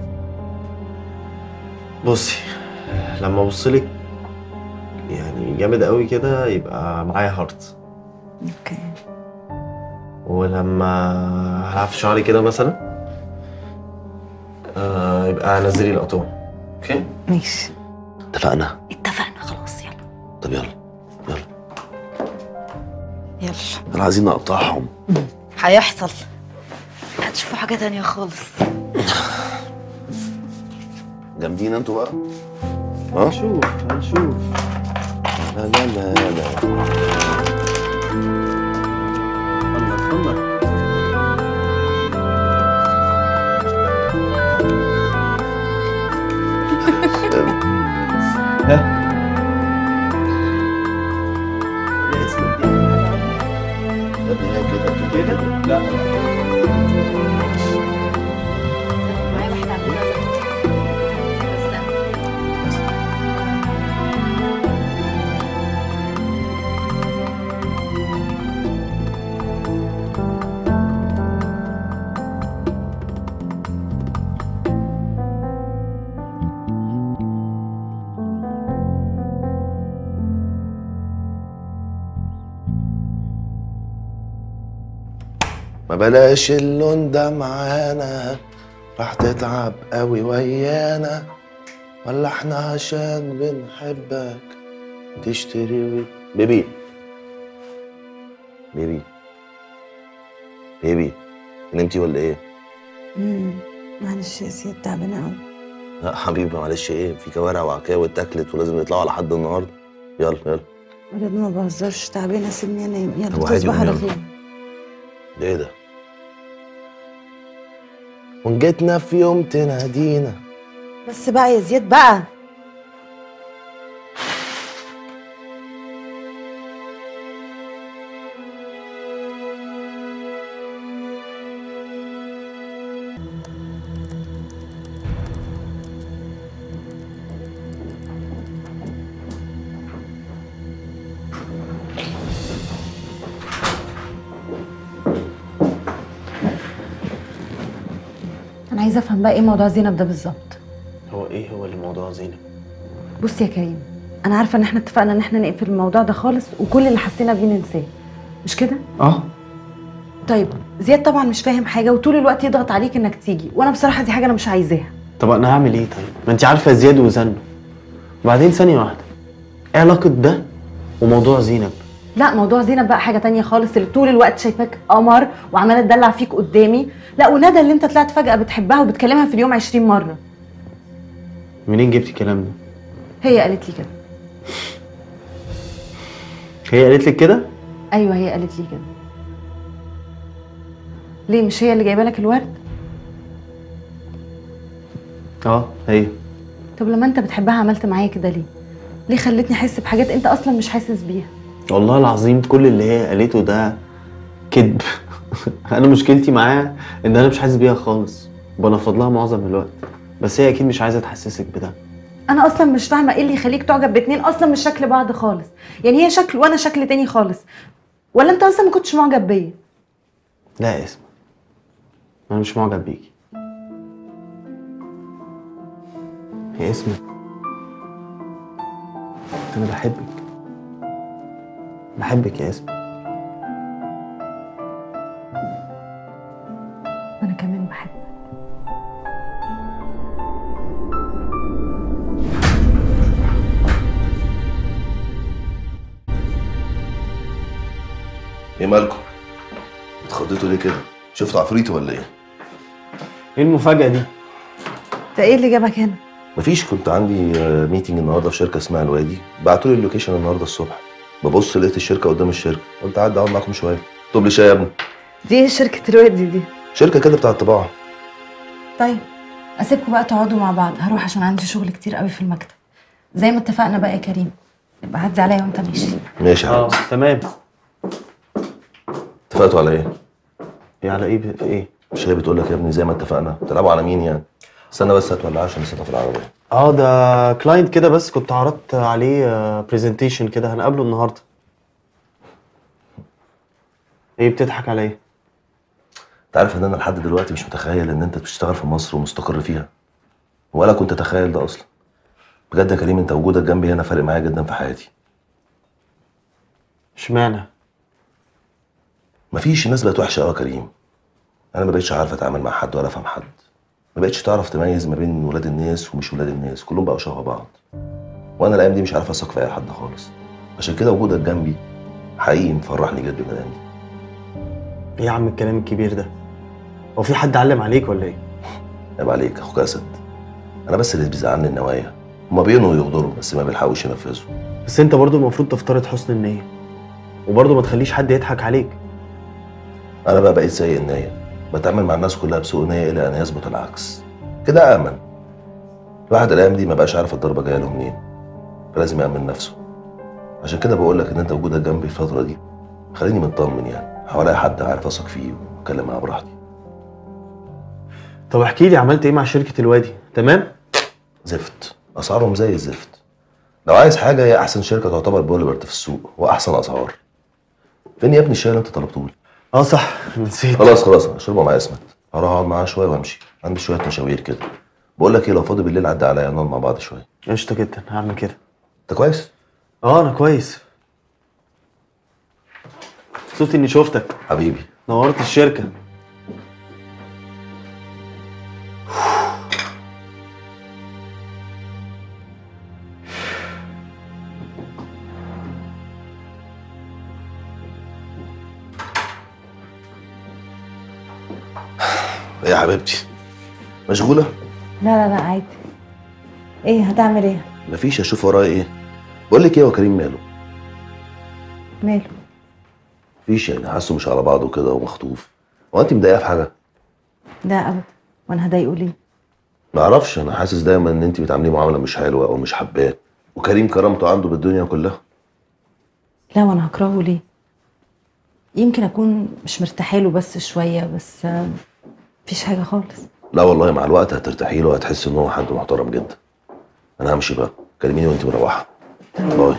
بصي لما ابص لك يعني جامد قوي كده يبقى معايا هارت اوكي ولما هلعب في شعري كده مثلا آه يبقى نزلي القطوع اوكي ماشي اتفقنا اتفقنا خلاص يلا طب يلا يلا يلا انا عايزين نقطعهم هيحصل هتشوفوا حاجه تانية خالص جامدين انتوا بقى ها هنشوف هنشوف لا لا لا لا استنى استنى ها يا اسمت دي يا ابني هي كده كده كده لا معايا واحده عاملة ما بلاش اللون ده معانا راح تتعب قوي ويانا ولا احنا عشان بنحبك تشتري و... بيبي بيبي بيبي نمتي ولا ايه؟ امم معلش يا سيد تعبانه قوي لا حبيبي معلش ايه في كوارع وعكاوي اتاكلت ولازم يطلعوا على حد النهارده يلا يلا بجد ما بهزرش تعبانه سيبني انام طب يلا وعادي تصبح قوم على يلا. خير ده ايه ده؟ ونجيتنا في يوم تنادينا بس بقى يا زياد بقى انا عايزه افهم بقى ايه موضوع زينب ده بالظبط هو ايه هو اللي موضوع زينب بص يا كريم انا عارفه ان احنا اتفقنا ان احنا نقفل الموضوع ده خالص وكل اللي حسينا بيه ننساه مش كده اه طيب زياد طبعا مش فاهم حاجه وطول الوقت يضغط عليك انك تيجي وانا بصراحه دي حاجه انا مش عايزاها طب انا هعمل ايه طيب ما انت عارفه زياد وزنه وبعدين ثانيه واحده ايه علاقه ده وموضوع زينب لا موضوع زينب بقى حاجه تانية خالص اللي طول الوقت شايفاك قمر وعماله تدلع فيك قدامي لا وندى اللي انت طلعت فجاه بتحبها وبتكلمها في اليوم 20 مره منين جبتي الكلام ده هي قالت لي كده هي قالت لك كده ايوه هي قالت لي كده ليه مش هي اللي جايبه لك الورد اه هي طب لما انت بتحبها عملت معايا كده ليه ليه خلتني احس بحاجات انت اصلا مش حاسس بيها والله العظيم كل اللي هي قالته ده كذب انا مشكلتي معاها ان انا مش حاسس بيها خالص بنفض لها معظم الوقت بس هي اكيد مش عايزه تحسسك بده انا اصلا مش فاهمه ايه اللي يخليك تعجب باتنين اصلا مش شكل بعض خالص يعني هي شكل وانا شكل تاني خالص ولا انت اصلا ما كنتش معجب بيا لا اسم انا مش معجب بيكي يا اسم انا بحبك بحبك يا اسم انا كمان بحبك ايه مالكم؟ اتخضيتوا ليه كده؟ شفتوا عفريتي ولا ايه؟ ايه المفاجاه دي ده ايه اللي جابك هنا مفيش كنت عندي آه، ميتنج النهارده في شركه اسمها الوادي بعتوا لي اللوكيشن النهارده الصبح ببص لقيت الشركه قدام الشركه قلت اعدي اقعد معاكم شويه طب لي شاي يا ابني دي ايه شركه الوادي دي شركه كده بتاعت طباعه طيب اسيبكم بقى تقعدوا مع بعض هروح عشان عندي شغل كتير قوي في المكتب زي ما اتفقنا بقى يا كريم يبقى عدي عليا وانت ماشي ماشي يا اه حبيبي تمام اتفقتوا على ايه؟ ايه على ايه ب- في ايه مش هي بتقول لك يا ابني زي ما اتفقنا بتلعبوا على مين يعني؟ استنى بس هتولع عشان نسيتها في العربيه اه ده كلاينت كده بس كنت عرضت عليه برزنتيشن كده هنقابله النهارده ايه بتضحك على ايه انت عارف ان انا لحد دلوقتي مش متخيل ان انت بتشتغل في مصر ومستقر فيها ولا كنت اتخيل ده اصلا بجد يا كريم انت وجودك جنبي هنا فارق معايا جدا في حياتي اشمعنى مفيش الناس بقت وحشه قوي يا كريم انا ما بقتش عارف اتعامل مع حد ولا افهم حد ما بقتش تعرف تميز ما بين ولاد الناس ومش ولاد الناس كلهم بقوا شبه بعض وانا الايام دي مش عارف اثق في اي حد خالص عشان كده وجودك جنبي حقيقي مفرحني جدا الايام دي ايه يا عم الكلام الكبير ده هو في حد علم عليك ولا ايه عيب عليك اخوك اسد انا بس اللي بيزعلني النوايا هما بينوا يغدروا بس ما بيلحقوش ينفذوا بس انت برضو المفروض تفترض حسن النية وبرضو ما تخليش حد يضحك عليك انا بقى بقيت سيء النية بتعامل مع الناس كلها بسوء نية الى ان يثبت العكس كده امن الواحد الايام دي ما بقاش عارف الضربة جاية له منين فلازم يأمن نفسه عشان كده بقول لك ان انت وجودك جنبي الفترة دي خليني مطمن يعني حواليا حد عارف اثق فيه واتكلم معاه براحتي طب احكي لي عملت ايه مع شركة الوادي تمام زفت اسعارهم زي الزفت لو عايز حاجة هي احسن شركة تعتبر بوليفرت في السوق واحسن اسعار فين يا ابني الشاي اللي انت طلبته لي اه صح نسيت خلاص خلاص اشربه مع اسمك هروح اقعد معاه شويه وامشي عندي شويه مشاوير كده بقول لك ايه لو فاضي بالليل عدى عليا نقعد مع بعض شويه قشطة جدا هعمل كده انت كويس اه انا كويس مبسوط اني شفتك حبيبي نورت الشركة ايه يا حبيبتي مشغوله لا لا لا عادي ايه هتعمل ايه مفيش اشوف ورايا ايه بقول لك ايه هو كريم ماله ماله مفيش يعني حاسه مش على بعضه كده ومخطوف هو انت مضايقه في حاجه لا ابدا وانا هضايقه ليه ما اعرفش انا حاسس دايما ان انت بتعامليه معامله مش حلوه او مش حباه وكريم كرامته عنده بالدنيا كلها لا وانا هكرهه ليه يمكن اكون مش مرتاحه له بس شويه بس آه، مفيش حاجه خالص لا والله مع الوقت هترتاحي له وهتحس ان هو حد محترم جدا انا همشي بقى كلميني وانت مروحه باي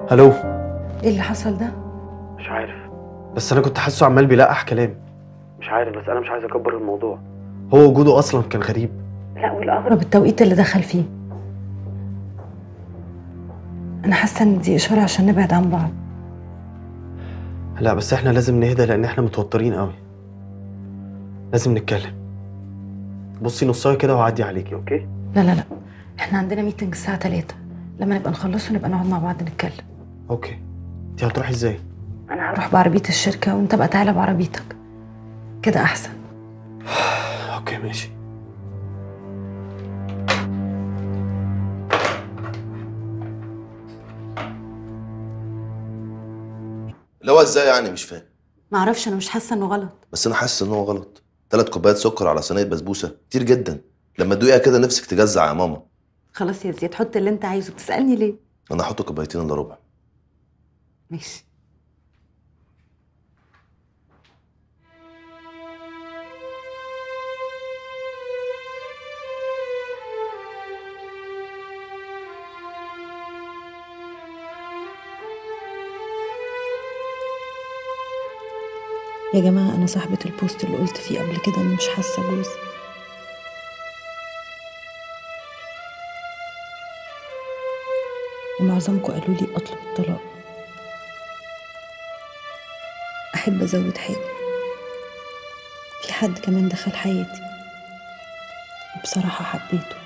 الو ايه اللي حصل ده مش عارف بس انا كنت حاسه عمال بيلقح كلام مش عارف بس انا مش عايز اكبر الموضوع هو وجوده اصلا كان غريب لا والاغرب التوقيت اللي دخل فيه انا حاسه ان دي اشاره عشان نبعد عن بعض لا بس احنا لازم نهدى لان احنا متوترين قوي لازم نتكلم بصي نصايه كده وهعدي عليكي اوكي لا لا لا احنا عندنا ميتنج الساعه 3 لما نبقى نخلصه نبقى نقعد مع بعض نتكلم اوكي انت هتروحي ازاي انا هروح بعربيه الشركه وانت بقى تعالى بعربيتك كده احسن اوكي ماشي اللي هو ازاي يعني مش فاهم ما اعرفش انا مش حاسه انه غلط بس انا حاسس ان هو غلط ثلاث كوبايات سكر على صينيه بسبوسه كتير جدا لما تدوقيها كده نفسك تجزع يا ماما خلاص يا زياد حط اللي انت عايزه بتسالني ليه انا هحط كوبايتين الا ربع ماشي يا جماعة أنا صاحبة البوست اللي قلت فيه قبل كده إني مش حاسة جوز ومعظمكم قالوا لي أطلب الطلاق أحب أزود حاجة في حد كمان دخل حياتي وبصراحة حبيته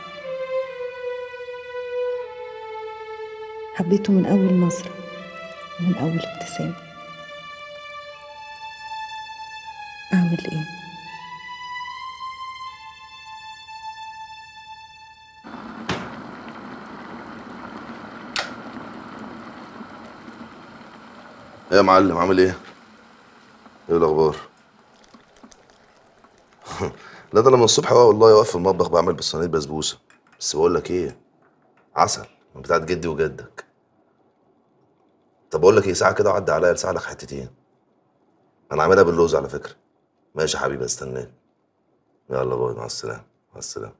حبيته من أول نظرة ومن أول ابتسامة أعمل إيه؟ ايه يا معلم عامل ايه؟ ايه الاخبار؟ لا ده انا من الصبح بقى والله واقف في المطبخ بعمل بصينيه بسبوسه بس بقول لك ايه عسل من بتاعت جدي وجدك طب بقول لك ايه ساعه كده وعدي عليا لساعه لك حتتين انا عاملها باللوز على فكره ماشي يا حبيبي استناك يلا باي مع السلامه مع السلامه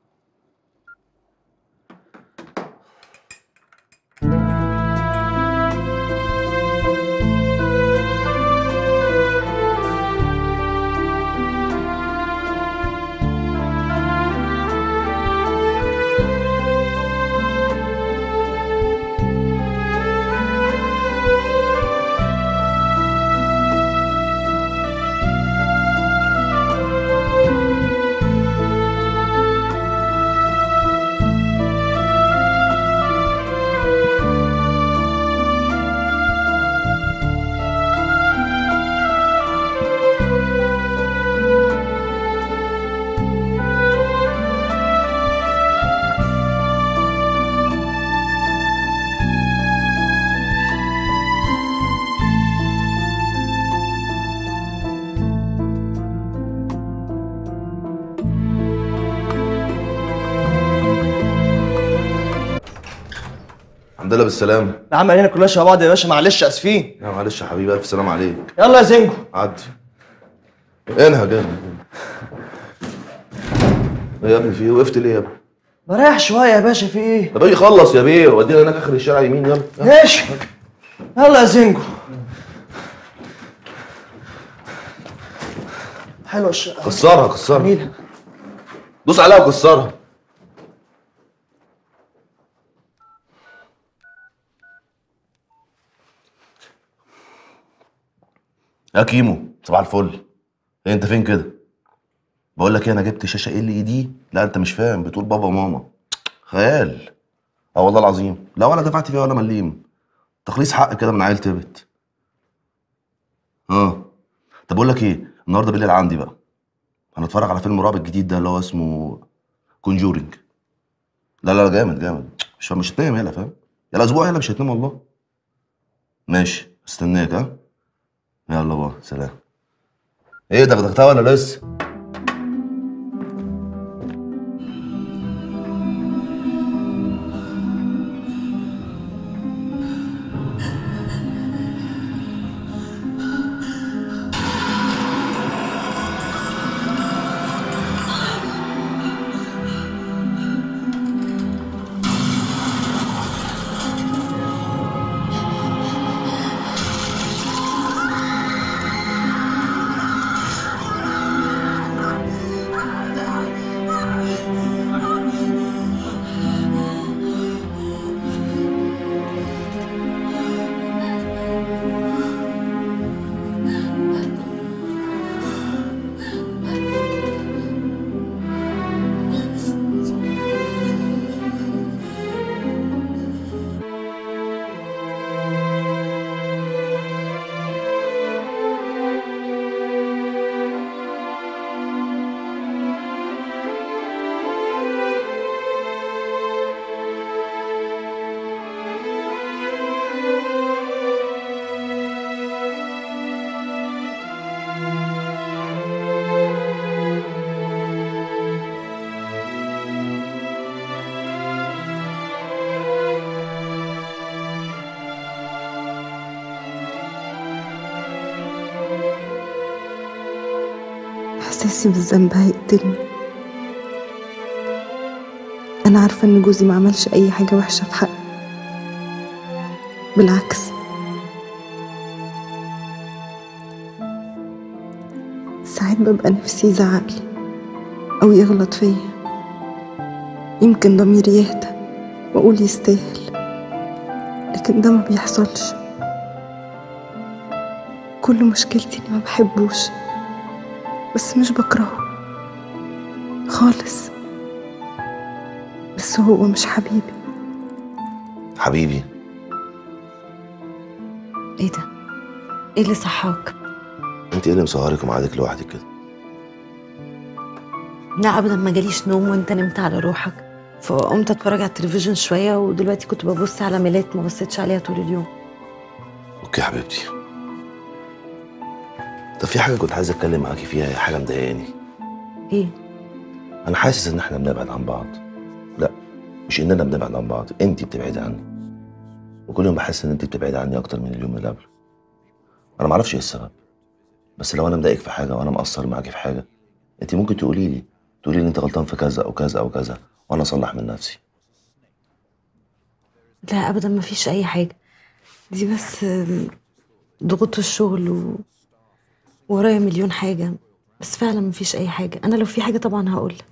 الحمد لله بالسلامه يا عم علينا كلنا شبه بعض يا باشا معلش اسفين يا معلش يا حبيبي الف سلام عليك يلا يا زنجو عدي انهج انهج ايه يا ابني في ايه وقفت ليه يا ابني بريح شويه يا باشا في ايه طب اجي خلص يا بيه ودينا هناك اخر الشارع يمين يلا ماشي يلا يا زنجو حلوه الشقه كسرها كسرها جميله دوس عليها وكسرها يا كيمو صباح الفل إيه انت فين كده بقول لك ايه انا جبت شاشه ال اي دي لا انت مش فاهم بتقول بابا وماما خيال اه والله العظيم لا ولا دفعت فيها ولا مليم تخليص حق كده من عيل تبت اه طب بقول لك ايه النهارده بالليل عندي بقى هنتفرج على فيلم رعب الجديد ده اللي هو اسمه كونجورينج لا لا لا جامد جامد مش فاهم مش هتنام يلا فاهم يلا اسبوع يلا مش هتنام والله ماشي استناك ها يلا بقى سلام ايه دغدغتها ولا لسه إحساسي بالذنب هيقتلني أنا عارفة إن جوزي ما عملش أي حاجة وحشة في حقي بالعكس ساعات ببقى نفسي يزعقلي أو يغلط فيا يمكن ضميري يهدى وأقول يستاهل لكن ده ما بيحصلش كل مشكلتي إني ما بحبوش بس مش بكرهه خالص بس هو مش حبيبي حبيبي ايه ده ايه اللي صحاك انت ايه اللي مسهرك ومعادك لوحدك كده لا ابدا ما جاليش نوم وانت نمت على روحك فقمت اتفرج على التلفزيون شويه ودلوقتي كنت ببص على ميلات ما بصيتش عليها طول اليوم اوكي يا حبيبتي طب في حاجه كنت عايز اتكلم معاكي فيها هي حاجه مضايقاني ايه انا حاسس ان احنا بنبعد عن بعض لا مش اننا بنبعد عن بعض انت بتبعدي عني وكل يوم بحس ان انت بتبعدي عني اكتر من اليوم اللي قبله انا معرفش ايه السبب بس لو انا مضايقك في حاجه وانا مقصر معاكي في حاجه انت ممكن تقولي لي تقولي لي انت غلطان في كذا او كذا او كذا وانا اصلح من نفسي لا ابدا ما فيش اي حاجه دي بس آم، ضغوط الشغل و... ورايا مليون حاجه بس فعلا ما فيش اي حاجه انا لو في حاجه طبعا هقول لك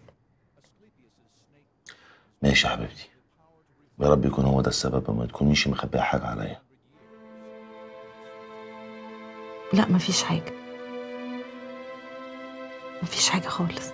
ماشي يا حبيبتي يا رب يكون هو ده السبب وما تكونيش مخبيه حاجه عليا لا ما فيش حاجه ما فيش حاجه خالص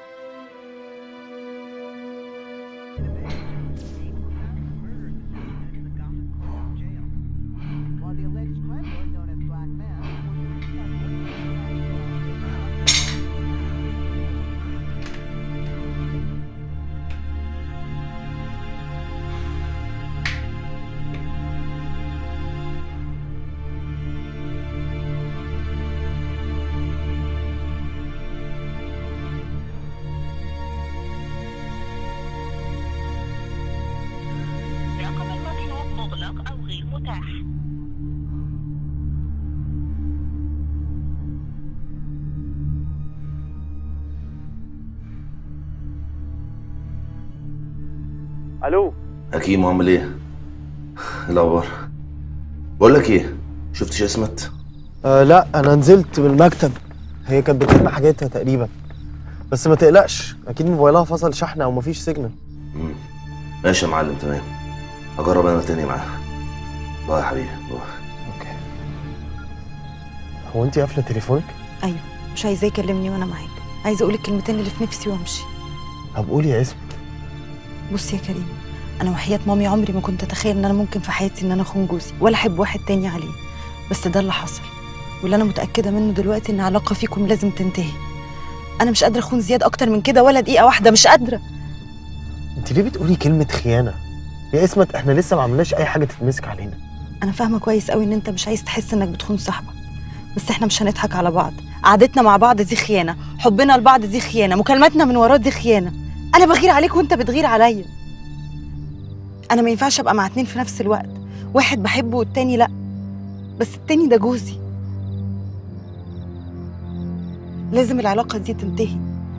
رقم المطلوب مغلق أو غير متاح الو حكيم عامل ايه؟ إيه الاخبار؟ بقول لك ايه شفتش اسمت؟ آه لا انا نزلت من المكتب هي كانت بتلم حاجتها تقريبا بس ما تقلقش اكيد موبايلها فصل شحن او مفيش سيجنال مم. ماشي يا معلم تمام هجرب انا تاني معاها باي يا حبيبي باي هو انت قافله تليفونك أيوة مش عايزاه يكلمني وأنا معاك عايزة أقول الكلمتين اللي في نفسي وأمشي طب قولي يا اسم بص يا كريم أنا وحياة مامي عمري ما كنت أتخيل إن أنا ممكن في حياتي إن أنا أخون جوزي ولا أحب واحد تاني عليه بس ده اللي حصل واللي أنا متأكدة منه دلوقتي إن علاقة فيكم لازم تنتهي أنا مش قادرة أخون زياد أكتر من كده ولا دقيقة واحدة مش قادرة انت ليه بتقولي كلمه خيانه يا اسمت احنا لسه ما عملناش اي حاجه تتمسك علينا أنا فاهمة كويس قوي إن أنت مش عايز تحس إنك بتخون صاحبك بس إحنا مش هنضحك على بعض قعدتنا مع بعض دي خيانة حبنا لبعض دي خيانة مكالماتنا من وراه دي خيانة أنا بغير عليك وأنت بتغير عليا أنا ما ينفعش أبقى مع اتنين في نفس الوقت واحد بحبه والتاني لأ بس التاني ده جوزي لازم العلاقة دي تنتهي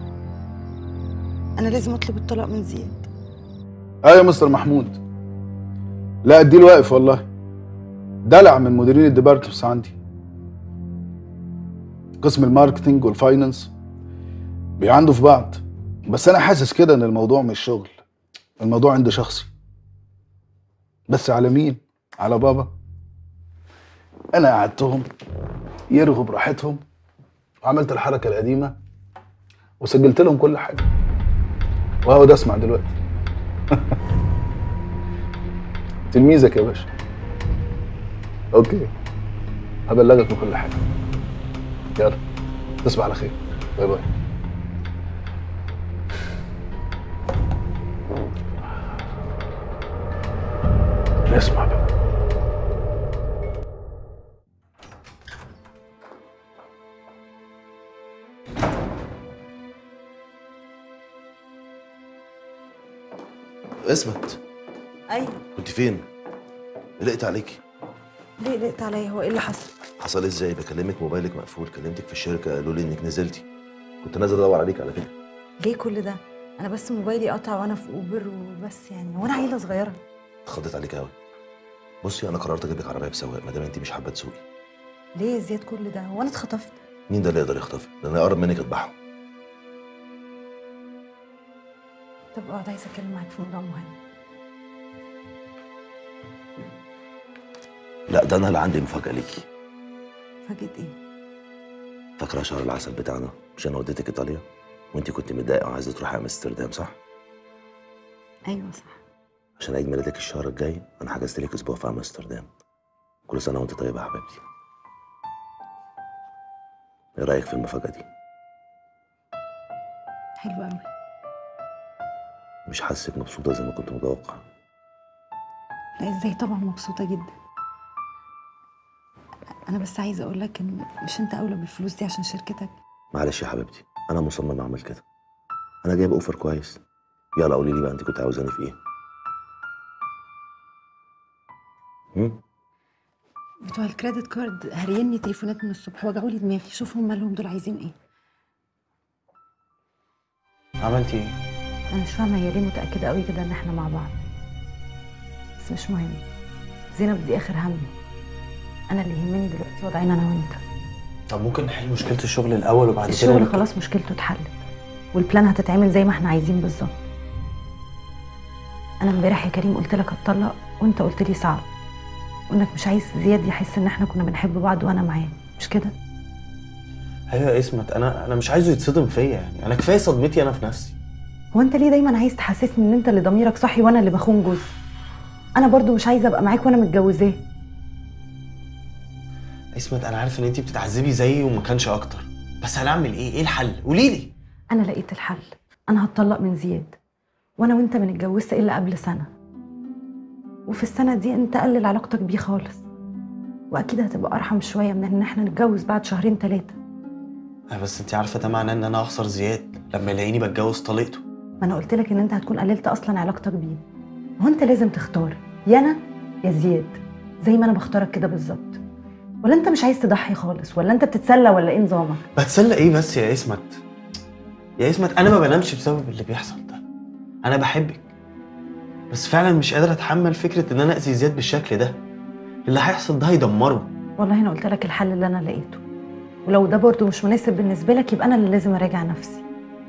أنا لازم أطلب الطلاق من زياد ايوه يا مستر محمود لا الديل واقف والله دلع من مديرين الديبارتمنتس عندي قسم الماركتينج والفاينانس بيعندوا في بعض بس انا حاسس كده ان الموضوع مش شغل الموضوع عندي شخصي بس على مين على بابا انا قعدتهم يرغوا براحتهم وعملت الحركه القديمه وسجلت لهم كل حاجه وهو ده اسمع دلوقتي تلميذك يا باشا اوكي هبلغك من كل حاجه يلا تصبح على خير باي باي نسمع بقى اسمت أيوة كنت فين؟ قلقت عليكي ليه قلقت عليا هو إيه اللي حصل حصل ازاي بكلمك موبايلك مقفول كلمتك في الشركه قالوا لي انك نزلتي كنت نازل ادور عليك على فكره ليه كل ده انا بس موبايلي قطع وانا في اوبر وبس يعني وانا عيله صغيره اتخضيت عليك قوي بصي انا قررت اجيب لك عربيه بسواق ما دام انت مش حابه تسوقي ليه يا زياد كل ده وانا اتخطفت مين ده اللي يقدر يخطفك ده انا اقرب منك اذبحه طب اقعد عايزه اتكلم معاك في موضوع مهم لا ده انا اللي عندي مفاجاه ليكي فاجئت ايه فاكره شهر العسل بتاعنا مش انا وديتك ايطاليا وانت كنت متضايقه وعايزه تروحي امستردام صح ايوه صح عشان عيد ميلادك الشهر الجاي انا حجزت لك اسبوع في امستردام كل سنه وانت طيبه يا حبيبتي ايه رايك في المفاجاه دي حلو قوي مش حاسك مبسوطه زي ما كنت متوقع لا ازاي طبعا مبسوطه جدا انا بس عايزه اقول لك ان مش انت اولى بالفلوس دي عشان شركتك معلش يا حبيبتي انا مصمم اعمل كده انا جايب اوفر كويس يلا قولي لي بقى انت كنت عاوزاني في ايه هم؟ بتوع الكريدت كارد هريني تليفونات من الصبح وجعوا لي دماغي شوف هم مالهم دول عايزين ايه عملتي ايه؟ انا مش فاهمه هي ليه متاكده قوي كده ان احنا مع بعض بس مش مهم زينب دي اخر همي انا اللي يهمني دلوقتي وضعنا انا وانت طب ممكن نحل مشكله الشغل الاول وبعد كده الشغل نتكلم؟ خلاص مشكلته اتحلت والبلان هتتعمل زي ما احنا عايزين بالظبط انا امبارح يا كريم قلت لك اتطلق وانت قلت لي صعب وانك مش عايز زياد يحس ان احنا كنا بنحب بعض وانا معاه مش كده ايوه يا اسمت انا انا مش عايزه يتصدم فيا يعني انا كفايه صدمتي انا في نفسي هو انت ليه دايما عايز تحسسني ان انت اللي ضميرك صحي وانا اللي بخون جوزي انا برضو مش عايزه ابقى معاك وانا متجوزاه اسمت انا عارف ان انت بتتعذبي زيي وما كانش اكتر بس هنعمل ايه ايه الحل قولي لي انا لقيت الحل انا هتطلق من زياد وانا وانت ما نتجوزش الا قبل سنه وفي السنه دي انت قلل علاقتك بيه خالص واكيد هتبقى ارحم شويه من ان احنا نتجوز بعد شهرين ثلاثه آه، بس انت عارفه ده معناه ان انا اخسر زياد لما يلاقيني بتجوز طليقته ما انا قلت لك ان انت هتكون قللت اصلا علاقتك بيه هو انت لازم تختار يا انا يا زياد زي ما انا بختارك كده بالظبط ولا انت مش عايز تضحي خالص ولا انت بتتسلى ولا ايه نظامك بتسلى ايه بس يا اسمت يا اسمت انا ما بنامش بسبب اللي بيحصل ده انا بحبك بس فعلا مش قادر اتحمل فكره ان انا اذي زياد بالشكل ده اللي هيحصل ده هيدمره والله انا قلت لك الحل اللي انا لقيته ولو ده برضه مش مناسب بالنسبه لك يبقى انا اللي لازم اراجع نفسي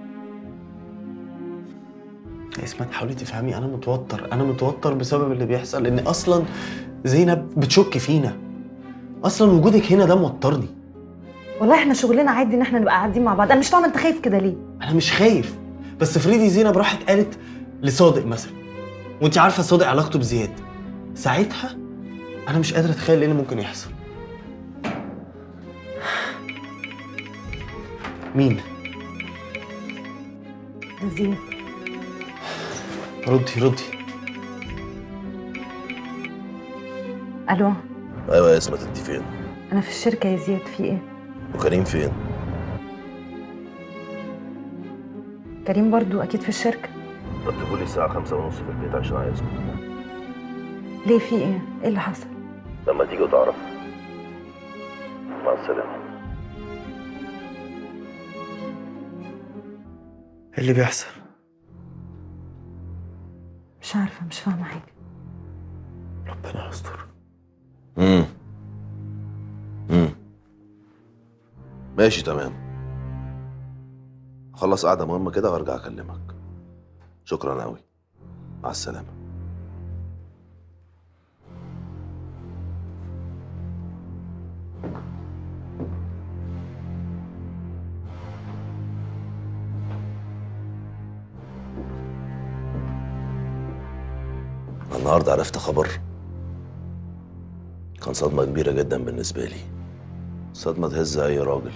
يا اسمت حاولي تفهمي انا متوتر انا متوتر بسبب اللي بيحصل لان اصلا زينب بتشك فينا اصلا وجودك هنا ده موترني والله احنا شغلنا عادي ان احنا نبقى قاعدين مع بعض انا مش فاهمه انت خايف كده ليه انا مش خايف بس فريدي زينب راحت قالت لصادق مثلا وانت عارفه صادق علاقته بزياد ساعتها انا مش قادر اتخيل ايه اللي ممكن يحصل مين ده زياد ردي ردي الو ايوه يا اسمت انت فين انا في الشركه يا زياد في ايه وكريم فين كريم برضو اكيد في الشركه رتبوا لي الساعه خمسة ونص في البيت عشان عايزكم ليه في ايه ايه اللي حصل لما تيجي وتعرف مع السلامه ايه اللي بيحصل مش عارفه مش فاهمه حاجه ربنا يستر امم امم ماشي تمام اخلص قعده مهمه كده وارجع اكلمك شكرا قوي مع السلامه النهارده عرفت خبر كان صدمة كبيرة جدا بالنسبة لي صدمة تهز أي راجل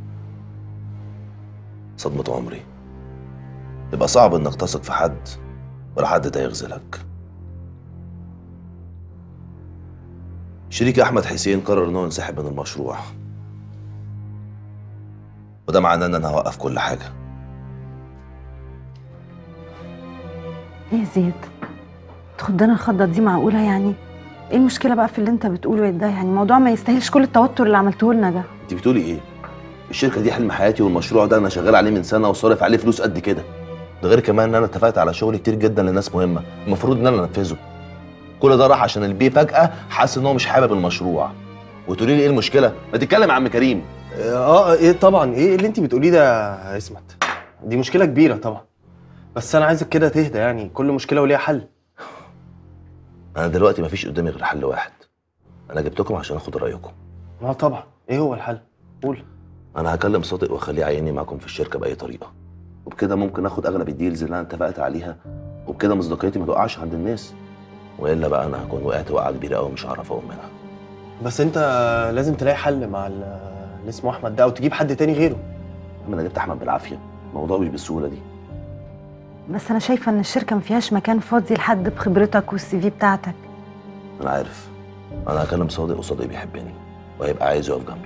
صدمة عمري يبقى صعب إنك تثق في حد ولا حد ده يغزلك شريكي أحمد حسين قرر إنه ينسحب من المشروع وده معناه إن أنا هوقف كل حاجة ايه يا زياد تخدنا الخضه دي معقوله يعني ايه المشكله بقى في اللي انت بتقوله ده يعني الموضوع ما يستاهلش كل التوتر اللي عملته لنا ده أنت بتقولي إيه؟ الشركه دي حلم حياتي والمشروع ده انا شغال عليه من سنه وصارف عليه فلوس قد كده ده غير كمان ان انا اتفقت على شغل كتير جدا لناس مهمه المفروض ان انا انفذه كل ده راح عشان البيه فجاه حاسس ان هو مش حابب المشروع وتقولي لي ايه المشكله ما تتكلم يا عم كريم اه ايه طبعا ايه اللي انت بتقوليه ده يا اسمت دي مشكله كبيره طبعا بس انا عايزك كده تهدى يعني كل مشكله وليها حل انا دلوقتي مفيش قدامي غير حل واحد انا جبتكم عشان اخد رايكم اه طبعا ايه هو الحل قول انا هكلم صادق واخليه يعيني معاكم في الشركه باي طريقه وبكده ممكن اخد اغلب الديلز اللي انا اتفقت عليها وبكده مصداقيتي ما تقعش عند الناس والا بقى انا هكون وقعت وقعه كبيره قوي مش هعرف اقوم منها بس انت لازم تلاقي حل مع ال- اللي اسمه احمد ده او تجيب حد تاني غيره اما انا جبت احمد بالعافيه الموضوع مش بالسهوله دي بس انا شايفه ان الشركه ما فيهاش مكان فاضي لحد بخبرتك والسي في بتاعتك انا عارف انا هكلم صادق وصادق بيحبني وهيبقى عايز يقف جنبي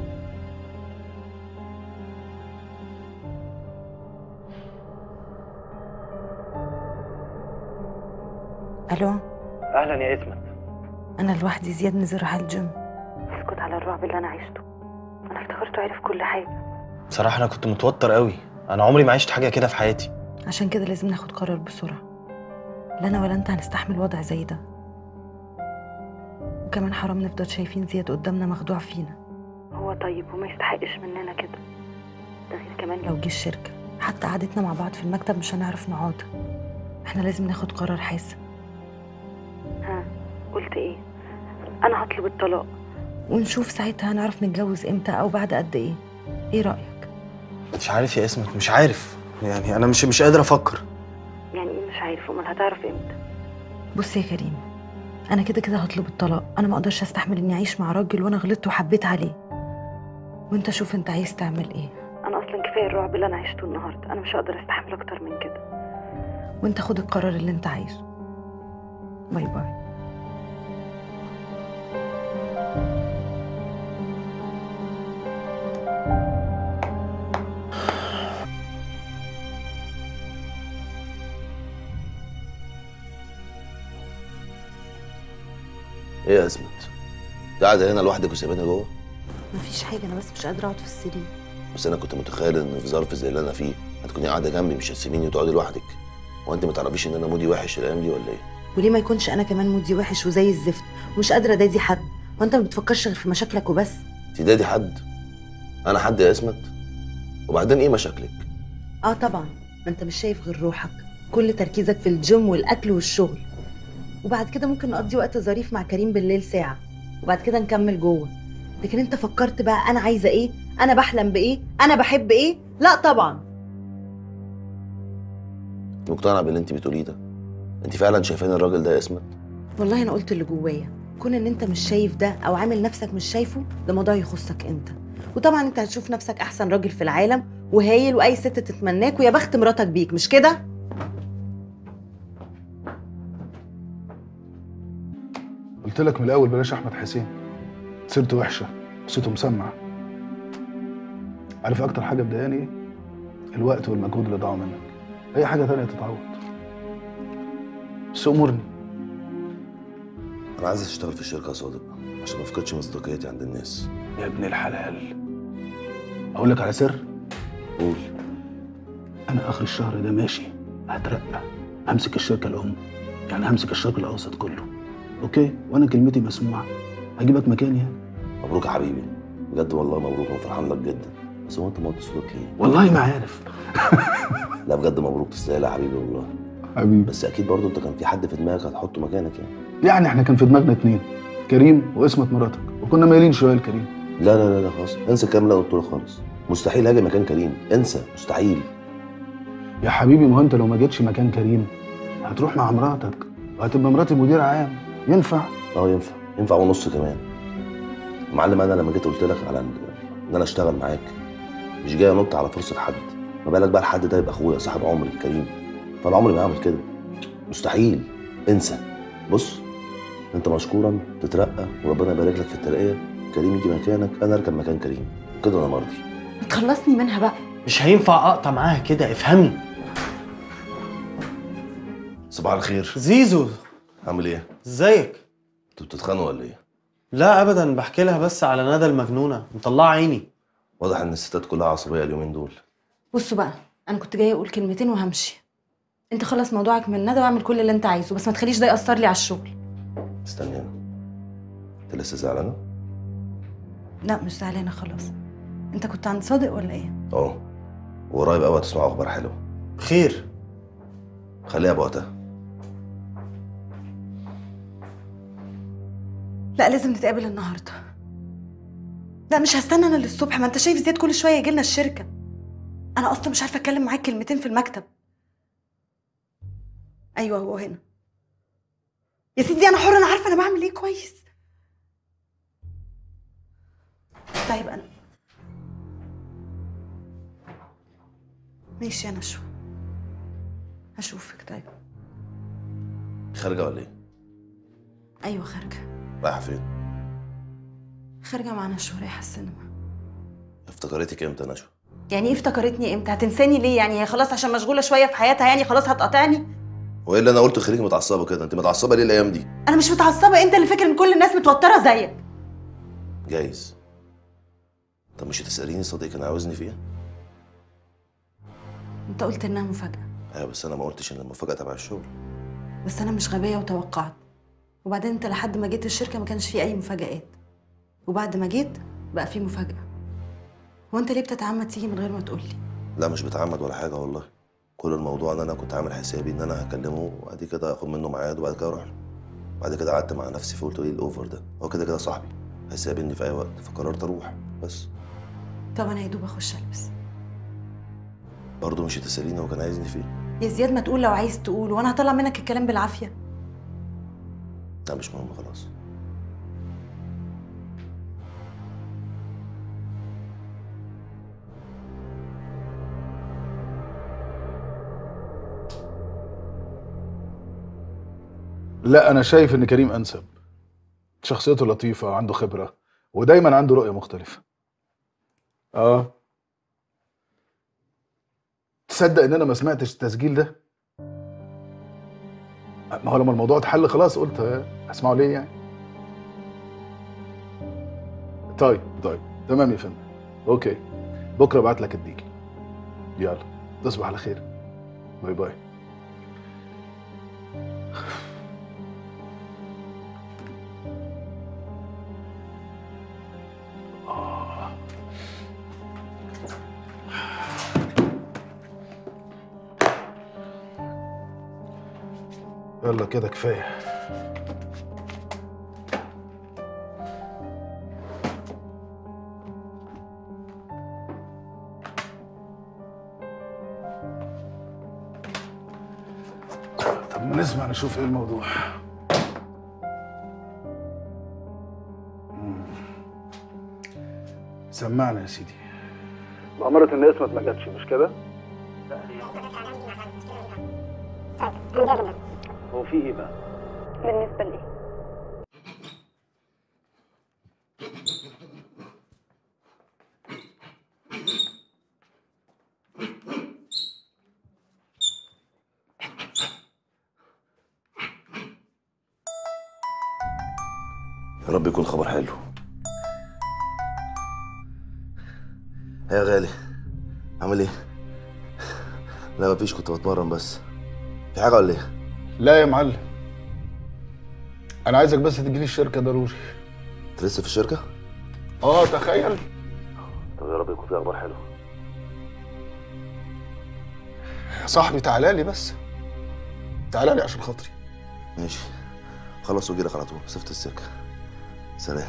الو اهلا يا اسمت انا لوحدي زياد نزل راح الجيم اسكت على الرعب اللي انا عشته انا افتكرته عرف كل حاجه بصراحه انا كنت متوتر قوي انا عمري ما عشت حاجه كده في حياتي عشان كده لازم ناخد قرار بسرعه لا انا ولا انت هنستحمل وضع زي ده وكمان حرام نفضل شايفين زياد قدامنا مخدوع فينا هو طيب وما يستحقش مننا كده ده غير كمان لو جه الشركه حتى قعدتنا مع بعض في المكتب مش هنعرف نقعد احنا لازم ناخد قرار حاسم ها قلت ايه انا هطلب الطلاق ونشوف ساعتها هنعرف نتجوز امتى او بعد قد ايه ايه رايك مش عارف يا اسمت مش عارف يعني انا مش مش قادر افكر يعني ايه مش عارف امال هتعرف امتى بص يا كريم انا كده كده هطلب الطلاق انا ما اقدرش استحمل اني اعيش مع راجل وانا غلطت وحبيت عليه وانت شوف انت عايز تعمل ايه انا اصلا كفايه الرعب اللي انا عشته النهارده انا مش هقدر استحمل اكتر من كده وانت خد القرار اللي انت عايزه باي باي ايه يا اسمت انت قاعده هنا لوحدك وسايباني جوه مفيش حاجه انا بس مش قادره اقعد في السرير بس انا كنت متخيل ان في ظرف زي اللي انا فيه هتكوني قاعده جنبي مش هتسيبيني وتقعدي لوحدك وانت ما تعرفيش ان انا مودي وحش الايام دي ولا ايه وليه ما يكونش انا كمان مودي وحش وزي الزفت ومش قادره ادادي حد وانت ما بتفكرش غير في مشاكلك وبس انت دادي حد انا حد يا اسمت وبعدين ايه مشاكلك اه طبعا ما انت مش شايف غير روحك كل تركيزك في الجيم والاكل والشغل وبعد كده ممكن نقضي وقت ظريف مع كريم بالليل ساعه وبعد كده نكمل جوه لكن انت فكرت بقى انا عايزه ايه انا بحلم بايه انا بحب ايه لا طبعا انت مقتنعه باللي انت بتقوليه ده انت فعلا شايفاني الراجل ده يا اسمت والله انا قلت اللي جوايا كون ان انت مش شايف ده او عامل نفسك مش شايفه ده موضوع يخصك انت وطبعا انت هتشوف نفسك احسن راجل في العالم وهايل واي ست تتمناك ويا بخت مراتك بيك مش كده قلت لك من الاول بلاش احمد حسين سيرته وحشه صوته مسمع عارف اكتر حاجه مضايقاني ايه الوقت والمجهود اللي ضاعوا منك اي حاجه تانية تتعوض بس امورني انا عايز اشتغل في الشركه يا صادق عشان ما افقدش مصداقيتي عند الناس يا ابن الحلال اقول لك على سر قول انا اخر الشهر ده ماشي هترقى همسك الشركه الام يعني همسك الشرق الاوسط كله اوكي وانا كلمتي مسموعه هجيبك مكاني يعني مبروك يا حبيبي بجد والله مبروك انا فرحان لك جدا بس هو انت ما قلتش صوتك ليه والله ما عارف لا بجد مبروك تستاهل يا حبيبي والله حبيبي بس اكيد برضه انت كان في حد في دماغك هتحطه مكانك يعني يعني احنا كان في دماغنا اتنين كريم واسمة مراتك وكنا مايلين شويه لكريم لا لا لا لا خلاص انسى الكلام اللي أنا قلته لك خالص مستحيل هاجي مكان كريم انسى مستحيل يا حبيبي ما هو انت لو ما جيتش مكان كريم هتروح مع مراتك وهتبقى مراتي مدير عام ينفع اه ينفع ينفع ونص كمان معلم انا لما جيت قلت لك على ال- ان انا اشتغل معاك مش جاي انط على فرصه حد ما بالك بقى الحد ده يبقى اخويا صاحب عمري كريم فانا عمري ما هعمل كده مستحيل انسى بص انت مشكورا تترقى وربنا يبارك لك في الترقيه كريم يجي مكانك انا اركب مكان كريم كده انا مرضي تخلصني منها بقى مش هينفع اقطع معاها كده افهمني صباح الخير زيزو عامل ايه ازيك انتوا بتتخانقوا ولا ايه لا ابدا بحكي لها بس على ندى المجنونه مطلعه عيني واضح ان الستات كلها عصبيه اليومين دول بصوا بقى انا كنت جايه اقول كلمتين وهمشي انت خلص موضوعك من ندى واعمل كل اللي انت عايزه بس ما تخليش ده ياثر لي على الشغل استني انا انت لسه زعلانه لا مش زعلانه خلاص انت كنت عند صادق ولا ايه اه وقريب قوي هتسمعوا اخبار حلوه خير خليها بوقتها لا لازم نتقابل النهارده لا مش هستنى انا للصبح ما انت شايف زياد كل شويه يجي لنا الشركه انا اصلا مش عارفه اتكلم معاك كلمتين في المكتب ايوه هو هنا يا سيدي انا حره انا عارفه انا بعمل ايه كويس طيب انا ماشي يا نشوى هشوفك طيب خارجه ولا ايه ايوه خارجه رايحه فين خارجه مع نشوى رايحه السينما افتكرتك امتى نشوى يعني ايه افتكرتني امتى هتنساني ليه يعني هي خلاص عشان مشغوله شويه في حياتها يعني خلاص هتقاطعني وايه اللي انا قلته خليكي متعصبه كده انت متعصبه ليه الايام دي انا مش متعصبه انت اللي فاكر ان كل الناس متوتره زيك جايز طب مش هتساليني صديقي كان عاوزني فيها انت قلت انها مفاجاه ايوه بس انا ما قلتش ان المفاجاه تبع الشغل بس انا مش غبيه وتوقعت وبعدين انت لحد ما جيت الشركه ما كانش فيه اي مفاجآت وبعد ما جيت بقى فيه مفاجاه هو انت ليه بتتعمد تيجي من غير ما تقولي لا مش بتعمد ولا حاجه والله كل الموضوع ان انا كنت عامل حسابي ان انا هكلمه وبعد كده اخد منه ميعاد وبعد كده اروح له بعد كده قعدت مع نفسي فقلت ايه الاوفر ده هو كده كده صاحبي هيسابني في اي وقت فقررت اروح بس طب انا يا دوب اخش البس برضه مش هتساليني هو كان عايزني فيه يا زياد ما تقول لو عايز تقول وانا هطلع منك الكلام بالعافيه لا مش مهم خلاص لا انا شايف ان كريم انسب شخصيته لطيفه وعنده خبره ودايما عنده رؤيه مختلفه اه تصدق ان انا ما سمعتش التسجيل ده ما هو لما الموضوع اتحل خلاص قلت آه، اسمعه ليه يعني طيب طيب تمام يا فندم اوكي بكره ابعت لك الديل يلا تصبح على خير باي باي يلا كده كفايه طب ما نسمع نشوف ايه الموضوع مم. سمعنا يا سيدي بأمارة إن اسمك ما جاتش مش كده؟ هو في إيه بقى؟ بالنسبة لإيه؟ يا رب يكون خبر حلو يا غالي عامل ايه لا مفيش كنت بتمرن بس في حاجه ولا ايه لا يا معلم انا عايزك بس تجيلي الشركه ضروري انت لسه في الشركه اه تخيل طب يا رب يكون في اخبار حلوه يا صاحبي تعالى لي بس تعالى لي عشان خاطري ماشي خلص واجي لك على طول سفت السكه سلام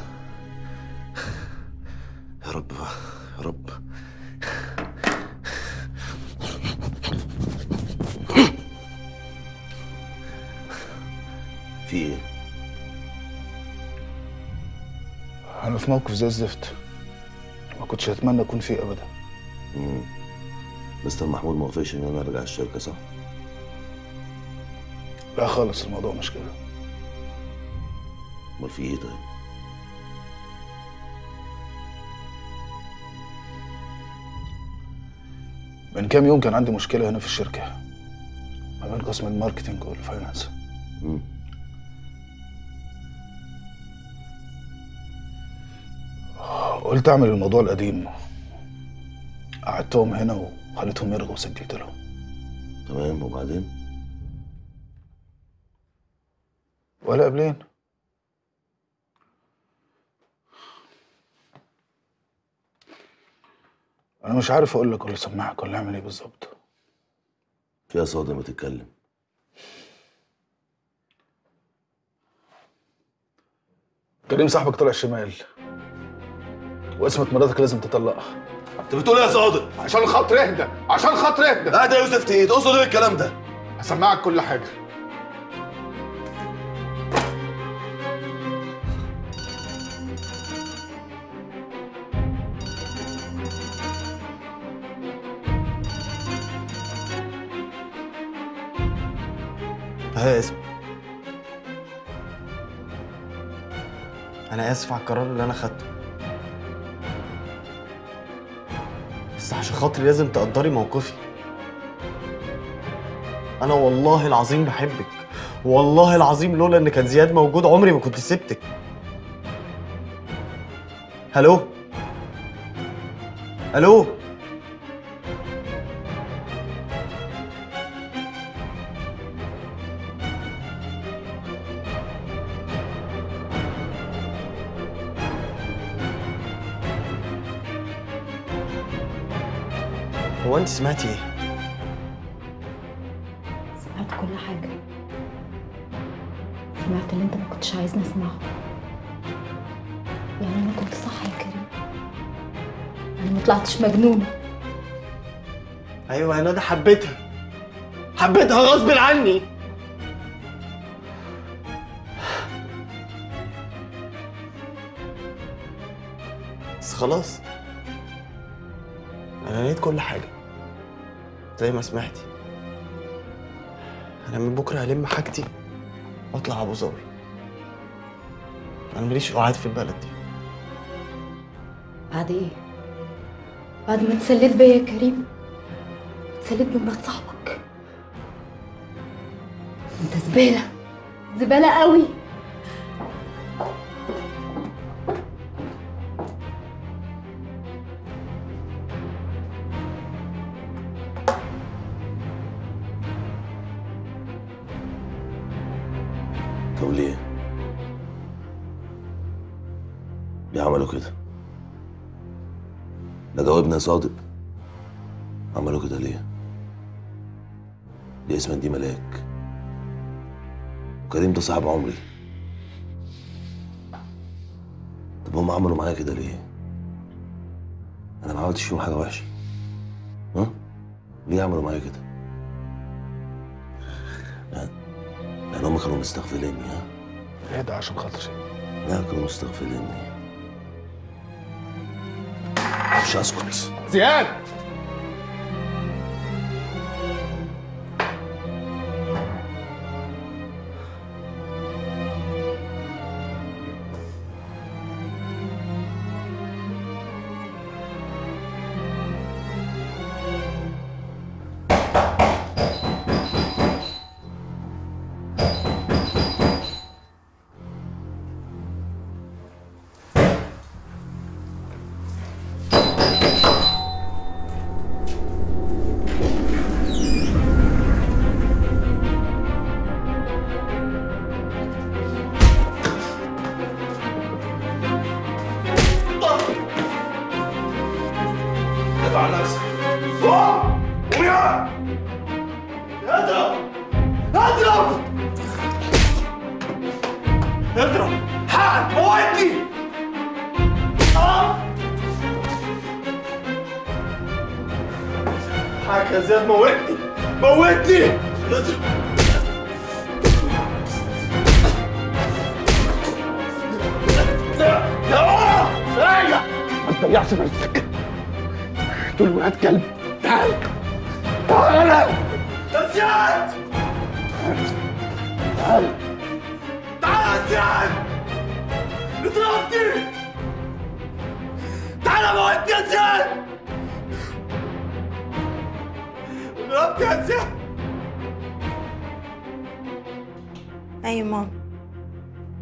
يا رب بقى يا رب في ايه انا في موقف زي الزفت ما كنتش اتمنى اكون فيه ابدا مم. مستر محمود ما وافقش ان انا ارجع الشركه صح لا خالص الموضوع مش كده امال في ايه طيب من كام يوم كان عندي مشكله هنا في الشركه ما بين قسم الماركتينج والفاينانس مم. قلت اعمل الموضوع القديم قعدتهم هنا وخليتهم يرغوا وسجلت لهم تمام وبعدين ولا قبلين انا مش عارف اقول لك ولا اسمعك ولا اعمل ايه بالظبط فيها صادم ما تتكلم كريم صاحبك طلع شمال واسمة مراتك لازم تطلقها انت بتقول ايه يا صادق عشان خاطر اهدى عشان خاطر اهدى اهدى يا يوسف تقيل تقصد ايه الكلام ده هسمعك كل حاجه ها اسم انا اسف على القرار اللي انا خدته بس عشان خاطري لازم تقدري موقفي انا والله العظيم بحبك والله العظيم لولا ان كان زياد موجود عمري ما كنت سبتك الو الو هو انت سمعتي ايه سمعت كل حاجة سمعت اللي انت ما كنتش عايزني اسمعه يعني انا كنت صح يا كريم انا ما طلعتش مجنونة ايوه انا ده حبيتها حبيتها غصب عني بس خلاص انا نيت كل حاجه زي ما سمعتي انا من بكره هلم حاجتي واطلع ابو ظبي انا ماليش قعاد في البلد دي بعد ايه بعد ما اتسليت بيا يا كريم اتسليت بمرات صاحبك انت زبالة زبالة قوي طب ليه؟ ليه عملوا كده؟ ده جاوبنا يا صادق عملوا كده ليه؟ دي اسمها دي ملاك وكريم ده صاحب عمري طب هم عملوا معايا كده ليه؟ انا ما عملتش فيهم حاجه وحشه ها؟ ليه عملوا معايا كده؟ يعني يعني هم كانوا مستغفليني ها؟ اهدى عشان خاطري لا كانوا مستغفليني مش هسكت زياد دافع عن نفسك قوم قوم يا اضرب اضرب اضرب حقك موتني آه. حقك يا زياد موتني موتني اضرب ما تضيعش نفسك دول ولاد كلب تعال تعال يا زياد تعال تعال يا زياد اضربني تعال موتني يا زياد اضربني يا زياد ايوه ماما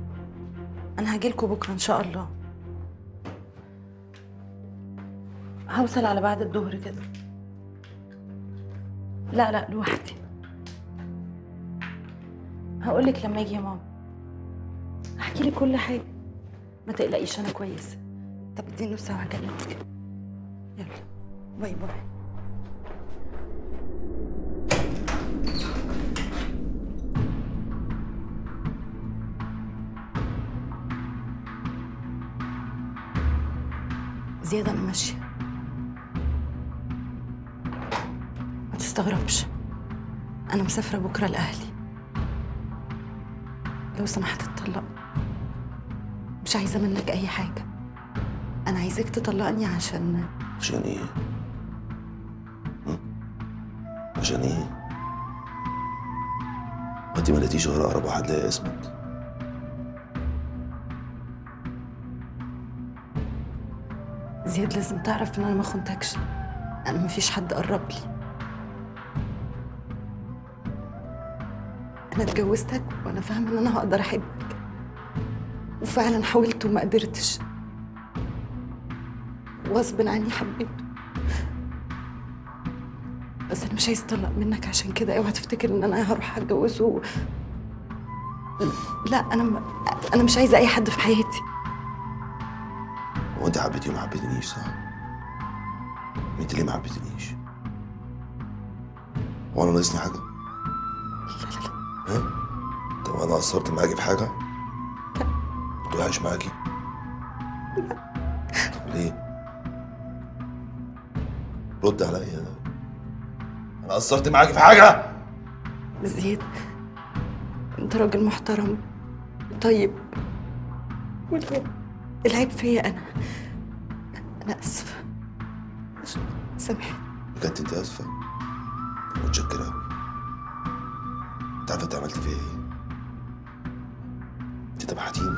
انا هجيلكوا بكره ان شاء الله هوصل على بعد الظهر كده لا لا لوحدي هقولك لما اجي يا ماما احكي لك كل حاجه ما تقلقيش انا كويسه طب اديني نص ساعه هكلمك يلا باي باي زياد انا ماشيه ما تستغربش انا مسافره بكره لاهلي لو سمحت اتطلق مش عايزه منك اي حاجه انا عايزاك تطلقني عشان عشان ايه؟ م? عشان ايه؟ ما انت ما لقيتيش غير اقرب واحد ليا اسمك زياد لازم تعرف ان انا ما خنتكش انا مفيش حد قرب لي انا اتجوزتك وانا فاهمه ان انا هقدر احبك وفعلا حاولت وما قدرتش غصب عني حبيته بس انا مش عايز اطلق منك عشان كده اوعى تفتكر ان انا هروح اتجوزه و... لا انا م... انا مش عايزه اي حد في حياتي هو انت حبيتيه وما حبيتنيش صح؟ انت ليه ما حبيتنيش؟ هو انا ناقصني حاجه؟ ها؟ طب انا قصرت معاكي في حاجه؟ كنت وحش معاكي؟ طب ليه؟ رد عليا انا قصرت معاكي في حاجه؟ زياد انت راجل محترم طيب والعيب العيب فيا انا انا اسفه سامحني بجد انت اسفه متشكره قوي انت عارفه انت عملت فيا ايه؟ انت تبعتيني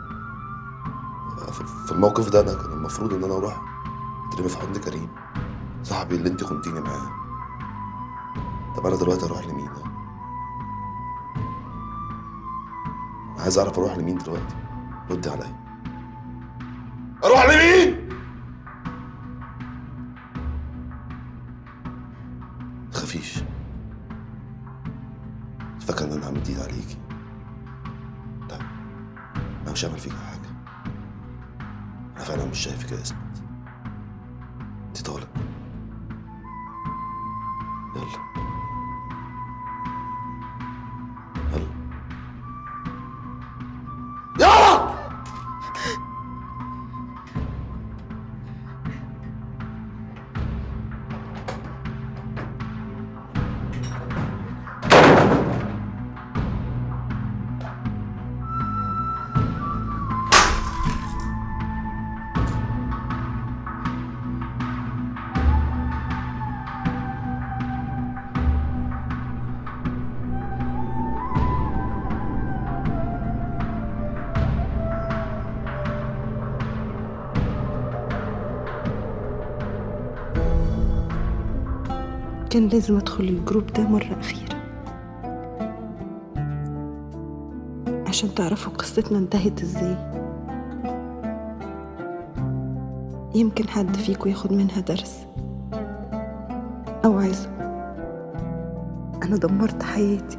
في- في الموقف ده انا كان المفروض ان انا اروح اترمي في حضن كريم صاحبي اللي انت خنتيني معاه طب انا دلوقتي اروح لمين؟ انا عايز اعرف اروح لمين دلوقتي رد عليا اروح لمين؟ تخافيش فاكر ان انا عملت ايد عليكي لا انا مش هعمل فيك حاجه انا فعلا مش شايفك يا اسمت انت طالق يلا يلا يلا كان لازم ادخل الجروب ده مرة أخيرة عشان تعرفوا قصتنا انتهت ازاي يمكن حد فيكم ياخد منها درس أو عايزه أنا دمرت حياتي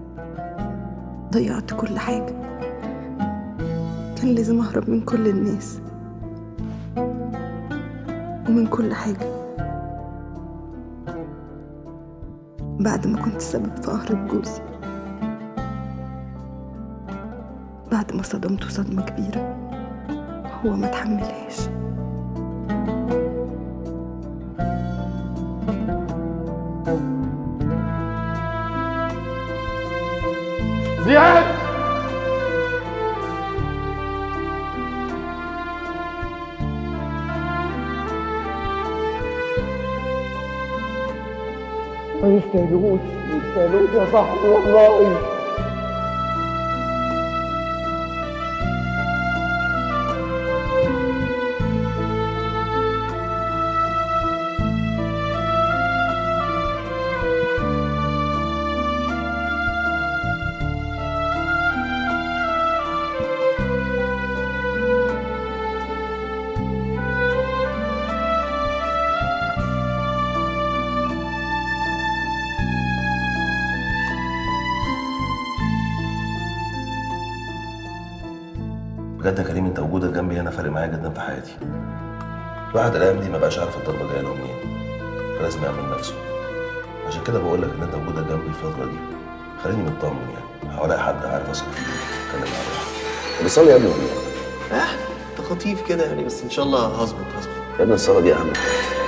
ضيعت كل حاجة كان لازم أهرب من كل الناس ومن كل حاجة بعد ما كنت سبب في قهر جوزي بعد ما صدمته صدمة كبيرة هو ما تحملهاش زياد ما يستاهلوش ما يستاهلوش يا صاحبي والله بجد يا كريم انت وجودك جنبي هنا فارق معايا جدا في حياتي الواحد الايام دي ما بقاش عارف الضربه جايه له منين فلازم يعمل نفسه عشان كده بقول لك ان انت وجودك جنبي الفتره دي خليني مطمن يعني هلاقي حد عارف اثق فيه اتكلم معاه براحتي بتصلي يا ابني ولا ايه؟ اه تخطيف كده يعني بس ان شاء الله هظبط هظبط يا ابني الصلاه دي اهم حاجه